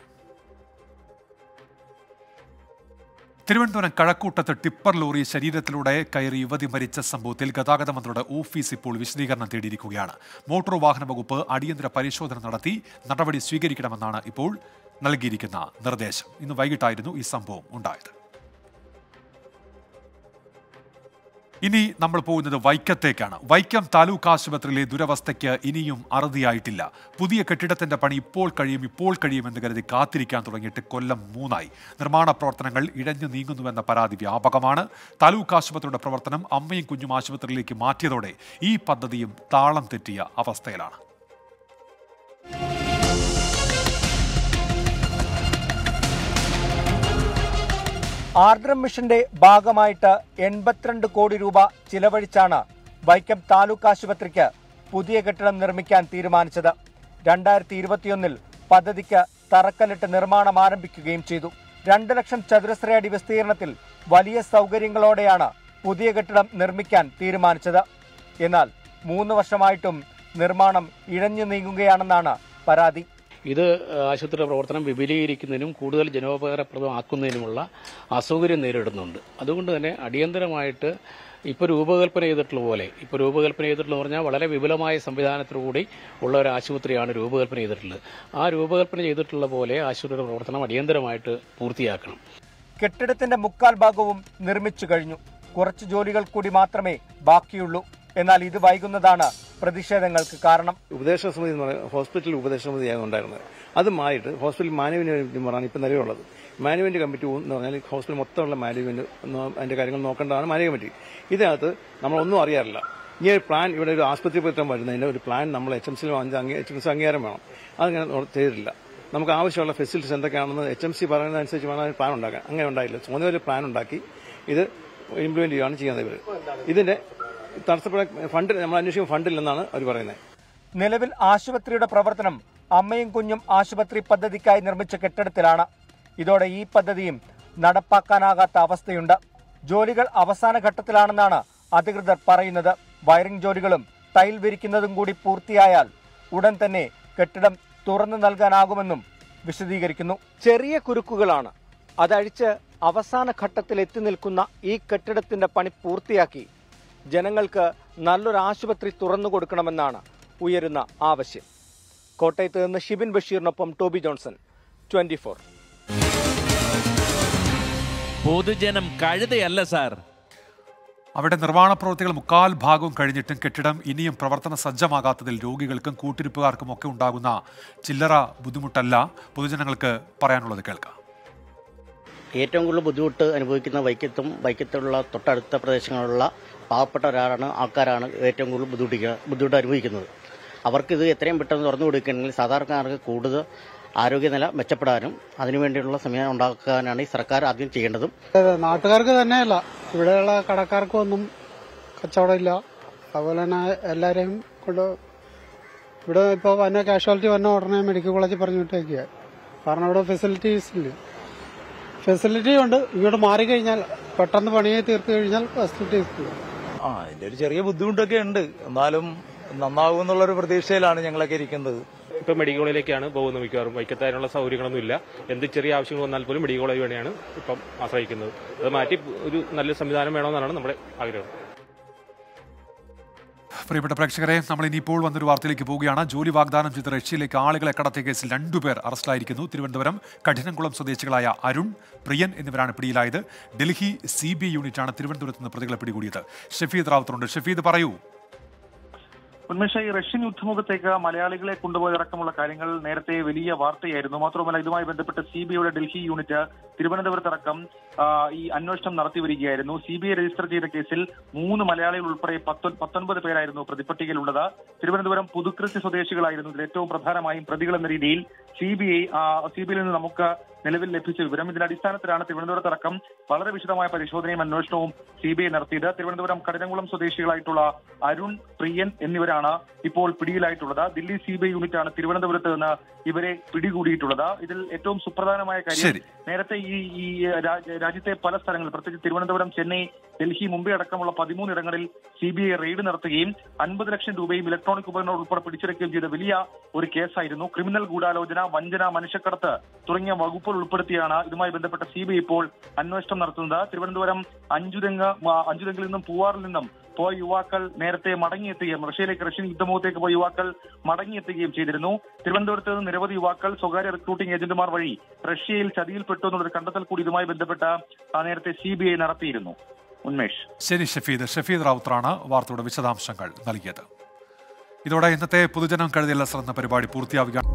Speaker 1: തിരുവനന്തപുരം കഴക്കൂട്ടത്ത് ടിപ്പർ ലോറി ശരീരത്തിലൂടെ കയറി യുവതി മരിച്ച സംഭവത്തിൽ ഗതാഗത മന്ത്രിയുടെ ഓഫീസ് ഇപ്പോൾ വിശദീകരണം തേടിയിരിക്കുകയാണ് മോട്ടോർ വാഹന വകുപ്പ് അടിയന്തര പരിശോധന നടത്തി നടപടി സ്വീകരിക്കണമെന്നാണ് ഇപ്പോൾ നൽകിയിരിക്കുന്ന നിർദ്ദേശം ഇന്ന് വൈകിട്ടായിരുന്നു ഈ സംഭവം ഉണ്ടായത് ഇനി നമ്മൾ പോകുന്നത് വൈക്കത്തേക്കാണ് വൈക്കം താലൂക്ക് ആശുപത്രിയിലെ ദുരവസ്ഥയ്ക്ക് ഇനിയും അറുതിയായിട്ടില്ല പുതിയ കെട്ടിടത്തിന്റെ പണി ഇപ്പോൾ കഴിയും ഇപ്പോൾ കഴിയുമെന്ന് കരുതി കാത്തിരിക്കാൻ തുടങ്ങിയിട്ട് കൊല്ലം മൂന്നായി നിർമ്മാണ പ്രവർത്തനങ്ങൾ ഇഴഞ്ഞു നീങ്ങുന്നുവെന്ന പരാതി വ്യാപകമാണ് താലൂക്ക് ആശുപത്രിയുടെ പ്രവർത്തനം അമ്മയും കുഞ്ഞും ആശുപത്രിയിലേക്ക് മാറ്റിയതോടെ ഈ പദ്ധതിയും താളം തെറ്റിയ അവസ്ഥയിലാണ്
Speaker 3: ആർദ്രം മിഷന്റെ ഭാഗമായിട്ട് എൺപത്തിരണ്ട് കോടി രൂപ ചിലവഴിച്ചാണ് വൈക്കം താലൂക്ക് ആശുപത്രിക്ക് പുതിയ കെട്ടിടം നിർമ്മിക്കാൻ തീരുമാനിച്ചത് രണ്ടായിരത്തി ഇരുപത്തിയൊന്നിൽ പദ്ധതിക്ക് തറക്കല്ലിട്ട് നിർമ്മാണം ആരംഭിക്കുകയും ചെയ്തു രണ്ട് ലക്ഷം ചതുരശ്ര അടി വിസ്തീർണത്തിൽ വലിയ സൗകര്യങ്ങളോടെയാണ് പുതിയ കെട്ടിടം നിർമ്മിക്കാൻ തീരുമാനിച്ചത് എന്നാൽ മൂന്ന് വർഷമായിട്ടും നിർമ്മാണം ഇഴഞ്ഞു നീങ്ങുകയാണെന്നാണ് പരാതി
Speaker 6: ഇത് ആശുപത്രിയുടെ പ്രവർത്തനം വിപുലീകരിക്കുന്നതിനും കൂടുതൽ ജനോപകാരപ്രദമാക്കുന്നതിനുമുള്ള അസൗകര്യം നേരിടുന്നുണ്ട് അതുകൊണ്ട് തന്നെ അടിയന്തരമായിട്ട് ഇപ്പോൾ രൂപകൽപ്പന ചെയ്തിട്ടുള്ള പോലെ ഇപ്പോൾ രൂപകൽപ്പന ചെയ്തിട്ടുള്ള പറഞ്ഞാൽ വളരെ വിപുലമായ സംവിധാനത്തോടുകൂടി ഉള്ള ഒരു ആശുപത്രിയാണ് രൂപകൽപ്പന ചെയ്തിട്ടുള്ളത് ആ രൂപകൽപ്പന ചെയ്തിട്ടുള്ള പോലെ ആശുപത്രിയുടെ പ്രവർത്തനം അടിയന്തരമായിട്ട് പൂർത്തിയാക്കണം
Speaker 3: കെട്ടിടത്തിന്റെ മുക്കാൽ ഭാഗവും നിർമ്മിച്ചു കഴിഞ്ഞു കുറച്ച് ജോലികൾ കൂടി മാത്രമേ ബാക്കിയുള്ളൂ എന്നാൽ ഇത് വൈകുന്നതാണ് പ്രതിഷേധങ്ങൾക്ക് കാരണം
Speaker 7: ഉപദേശ സമിതി എന്ന് പറയുന്നത് ഹോസ്പിറ്റൽ ഉപദേശ സമിതിയാണ് ഉണ്ടായിരുന്നത് അത് മാറിയിട്ട് ഹോസ്പിറ്റൽ മാനേജ്മെന്റ് പറഞ്ഞാണ് ഇപ്പം നിലവിലുള്ളത് മാനേജ്മെന്റ് കമ്മിറ്റി എന്ന് പറഞ്ഞാൽ ഹോസ്പിറ്റൽ മൊത്തമുള്ള മാനേജ്മെന്റ് അതിന്റെ കാര്യങ്ങൾ നോക്കേണ്ടതാണ് മാനേജ് കമ്മിറ്റി ഇതിനകത്ത് നമ്മളൊന്നും അറിയാറില്ല ഇനി ഒരു പ്ലാൻ ഇവിടെ ഒരു ആസ്പത്രി പത്രം വരുന്നതിന് ഒരു പ്ലാൻ നമ്മൾ എച്ച് എം സിയിൽ വാങ്ങിച്ച എച്ച് എം സി അംഗീകാരം വേണം അതങ്ങനെ നോ- ചെയ്തിട്ടില്ല നമുക്ക് ആവശ്യമുള്ള ഫെസിലിറ്റീസ് എന്തൊക്കെയാണെന്ന് എച്ച് എം സി പറയുന്നതനുസരിച്ച് വേണം അതിന് പ്ലാൻ ഉണ്ടാക്കാൻ അങ്ങനെ ഉണ്ടായില്ല ചുമതല ഒരു പ്ലാൻ ഉണ്ടാക്കി ഇത് ഇംപ്ലിമെന്റ് ചെയ്യുകയാണ് ചെയ്യുന്നത് ഇവർ ഇതിന്റെ തടസ്സപ്പെടാൻ ഫണ്ട് നമ്മൾ അന്വേഷിക്കും ഫണ്ടില്ലെന്നാണ് അവർ പറയുന്നത്
Speaker 3: നിലവിൽ ആശുപത്രിയുടെ പ്രവർത്തനം അമ്മയും കുഞ്ഞും ആശുപത്രി പദ്ധതിക്കായി നിർമ്മിച്ച കെട്ടിടത്തിലാണ് ഇതോടെ ഈ പദ്ധതിയും നടപ്പാക്കാനാകാത്ത അവസ്ഥയുണ്ട് ജോലികൾ അവസാന ഘട്ടത്തിലാണെന്നാണ് അധികൃതർ പറയുന്നത് വയറിംഗ് ജോലികളും ടൈൽ വിരിക്കുന്നതും കൂടി പൂർത്തിയായാൽ ഉടൻ തന്നെ കെട്ടിടം തുറന്നു നൽകാനാകുമെന്നും വിശദീകരിക്കുന്നു ചെറിയ കുരുക്കുകളാണ് അതഴിച്ച് അവസാന ഘട്ടത്തിൽ എത്തി നിൽക്കുന്ന ഈ കെട്ടിടത്തിന്റെ പണി പൂർത്തിയാക്കി ജനങ്ങൾക്ക് നല്ലൊരു ആശുപത്രി തുറന്നു കൊടുക്കണമെന്നാണ് ഉയരുന്ന ആവശ്യം കോട്ടയത്ത് നിന്ന് ഷിബിൻ ബഷീറിനൊപ്പം ടോബി ജോൺസൺ ട്വന്റി ഫോർ
Speaker 2: പൊതുജനം കഴുതയല്ല സാർ
Speaker 1: അവിടെ നിർമ്മാണ പ്രവൃത്തികൾ മുക്കാൽ ഭാഗവും കഴിഞ്ഞിട്ടും കെട്ടിടം ഇനിയും പ്രവർത്തന സജ്ജമാകാത്തതിൽ രോഗികൾക്കും കൂട്ടിരിപ്പുകാർക്കും ഒക്കെ ഉണ്ടാകുന്ന ചില്ലറ ബുദ്ധിമുട്ടല്ല പൊതുജനങ്ങൾക്ക് പറയാനുള്ളത് കേൾക്കാം
Speaker 21: ഏറ്റവും കൂടുതൽ ബുദ്ധിമുട്ട് അനുഭവിക്കുന്ന വൈക്കത്തും വൈക്കത്തുള്ള തൊട്ടടുത്ത പ്രദേശങ്ങളിലുള്ള പാവപ്പെട്ട ഒരാളാണ് ആൾക്കാരാണ് ഏറ്റവും കൂടുതൽ ബുദ്ധിമുട്ടിക്കുക ബുദ്ധിമുട്ട് അനുഭവിക്കുന്നത് അവർക്കിത് എത്രയും പെട്ടെന്ന് തുറന്നു കൊടുക്കുകയാണെങ്കിൽ സാധാരണക്കാർക്ക് കൂടുതൽ ആരോഗ്യനില മെച്ചപ്പെടാനും അതിനുവേണ്ടിയുള്ള സംവിധാനം ഉണ്ടാക്കാനാണ് ഈ സർക്കാർ ആദ്യം ചെയ്യേണ്ടതും
Speaker 22: അതെ, നാട്ടുകാർക്ക് തന്നെയല്ല ഇവിടെയുള്ള കടക്കാർക്കും ഒന്നും കച്ചവടമില്ല അതുപോലെ തന്നെ എല്ലാവരെയും കൊണ്ട് ഇവിടെ ഇപ്പോൾ വന്ന കാഷ്വാലിറ്റി വന്ന ഉടനെ മെഡിക്കൽ കോളേജിൽ പറഞ്ഞു വിട്ടേക്കുക കാരണം ഇവിടെ ഫെസിലിറ്റീസ് ഇല്ല ഫെസിലിറ്റി ഉണ്ട് ഇങ്ങോട്ട് മാറിക്കഴിഞ്ഞാൽ പെട്ടെന്ന് പണിയെ തീർത്ത് കഴിഞ്ഞാൽ ഫെസിലിറ്റീസ് ഇല്ല
Speaker 23: ആ അതിന്റെ ഒരു ചെറിയ ബുദ്ധിമുട്ടൊക്കെ ഉണ്ട് എന്നാലും നന്നാവും എന്നുള്ളൊരു പ്രതീക്ഷയിലാണ് ഞങ്ങളൊക്കെ ഇരിക്കുന്നത്
Speaker 25: ഇപ്പൊ മെഡിക്കൽ കോളേജിലേക്കാണ് പോകുന്നത് മിക്കവാറും വൈക്കത്താനുള്ള സൗകര്യങ്ങളൊന്നും ഇല്ല എന്ത് ചെറിയ ആവശ്യങ്ങൾ വന്നാൽ പോലും മെഡിക്കൽ കോളേജ് വേണ്ടിയാണ് ഇപ്പം ആശ്രയിക്കുന്നത് അത് മാറ്റി ഒരു നല്ല സംവിധാനം വേണമെന്നാണ് നമ്മുടെ ആഗ്രഹം
Speaker 1: പ്രിയപ്പെട്ട പ്രേക്ഷകരെ നമ്മൾ ഇനിയിപ്പോൾ വന്നൊരു വാർത്തയിലേക്ക് പോവുകയാണ് ജോലി വാഗ്ദാനം ചെയ്ത റഷ്യയിലേക്ക് ആളുകളെ കടത്തിയ കേസിൽ രണ്ടുപേർ അറസ്റ്റിലായിരിക്കുന്നു തിരുവനന്തപുരം കഠിനംകുളം സ്വദേശികളായ അരുൺ പ്രിയൻ എന്നിവരാണ് പിടിയിലായത് ഡൽഹി സി ബി യൂണിറ്റാണ് തിരുവനന്തപുരത്ത് നിന്ന് പ്രതികളെ പിടികൂടിയത് ഷഫീദ് റാവുത്തറുണ്ട് ഷഫീദ് പറയൂ
Speaker 20: ഉന്മേഷ ഈ റഷ്യൻ യുദ്ധമുഖത്തേക്ക് മലയാളികളെ കൊണ്ടുപോയതടക്കമുള്ള കാര്യങ്ങൾ നേരത്തെ വലിയ വാർത്തയായിരുന്നു മാത്രമല്ല ഇതുമായി ബന്ധപ്പെട്ട് സി ബി ഐയുടെ ഡൽഹി യൂണിറ്റ് തിരുവനന്തപുരത്തടക്കം ആ, ഈ അന്വേഷണം നടത്തി വരികയായിരുന്നു സി ബി ഐ രജിസ്റ്റർ ചെയ്ത കേസിൽ മൂന്ന് മലയാളികൾ ഉൾപ്പെടെ പത്തൊ- പത്തൊൻപത് പേരായിരുന്നു പ്രതിപട്ടികയിലുള്ളത് തിരുവനന്തപുരം പുതുക്കൃത്യ സ്വദേശികളായിരുന്നു ഇതിൽ ഏറ്റവും പ്രധാനമായും പ്രതികൾ എന്ന രീതിയിൽ C B I C B ഐയിൽ നിന്ന് നമുക്ക് നിലവിൽ ലഭിച്ച വിവരം ഇതിന്റെ അടിസ്ഥാനത്തിലാണ് തിരുവനന്തപുരത്തടക്കം വളരെ വിശദമായ പരിശോധനയും അന്വേഷണവും സി ബി ഐ നടത്തിയത് തിരുവനന്തപുരം കഠിനംകുളം സ്വദേശികളായിട്ടുള്ള അരുൺ പ്രിയൻ എന്നിവരാണ് ഇപ്പോൾ പിടിയിലായിട്ടുള്ളത് ദില്ലി സി ബി ഐ യൂണിറ്റാണ് തിരുവനന്തപുരത്ത് നിന്ന് ഇവരെ പിടികൂടിയിട്ടുള്ളത് ഇതിൽ ഏറ്റവും സുപ്രധാനമായ കാര്യം
Speaker 1: ശരി.
Speaker 20: നേരത്തെ ഈ ഈ രാ- രാജ്യത്തെ പല സ്ഥലങ്ങളിൽ പ്രത്യേകിച്ച് തിരുവനന്തപുരം ചെന്നൈ ഡൽഹി മുംബൈ അടക്കമുള്ള പതിമൂന്ന് ഇടങ്ങളിൽ സി ബി ഐ റെയ്ഡ് നടത്തുകയും അൻപത് ലക്ഷം രൂപയും ഇലക്ട്രോണിക് ഉപകരണങ്ങൾ ഉൾപ്പെടെ പിടിച്ചെടുക്കുകയും ചെയ്ത വലിയ ഒരു കേസായിരുന്നു ക്രിമിനൽ ഗൂഢാലോചന വഞ്ചന മനുഷ്യക്കടത്ത് തുടങ്ങിയ വകുപ്പുകൾ ഉൾപ്പെടുത്തിയാണ് ഇതുമായി ബന്ധപ്പെട്ട സി ബി ഐ ഇപ്പോൾ അന്വേഷണം നടത്തുന്നത് തിരുവനന്തപുരം അഞ്ചുതെങ്ങ് മ- അഞ്ചുതെങ്ങിൽ നിന്നും പൂവാറിൽ നിന്നും പോയ യുവാക്കൾ നേരത്തെ മടങ്ങിയെത്തുകയും റഷ്യയിലേക്ക് റഷ്യൻ യുദ്ധമുഖത്തേക്ക് പോയ യുവാക്കൾ മടങ്ങിയെത്തുകയും ചെയ്തിരുന്നു തിരുവനന്തപുരത്ത് നിന്ന് നിരവധി യുവാക്കൾ സ്വകാര്യ റിക്രൂട്ടിംഗ് ഏജന്റുമാർ വഴി റഷ്യയിൽ ചതിയിൽപ്പെട്ടു എന്നുള്ളൊരു കണ്ടെത്തൽ കൂടി ഇതുമായി ബന്ധപ്പെട്ട ആ, നേരത്തെ സി ബി ഐ നടത്തിയിരുന്നു ഉന്മേഷ്
Speaker 1: ശരി ഷഫീദ് ഷഫീദ് റാവുത്തറാണ് വാർത്തയുടെ വിശദാംശങ്ങൾ നൽകിയത് ഇതോടെ ഇന്നത്തെ പൊതുജനം കഴുതിയുള്ള ശ്രദ്ധ പരിപാടി പൂർത്തിയാവുകയാണ്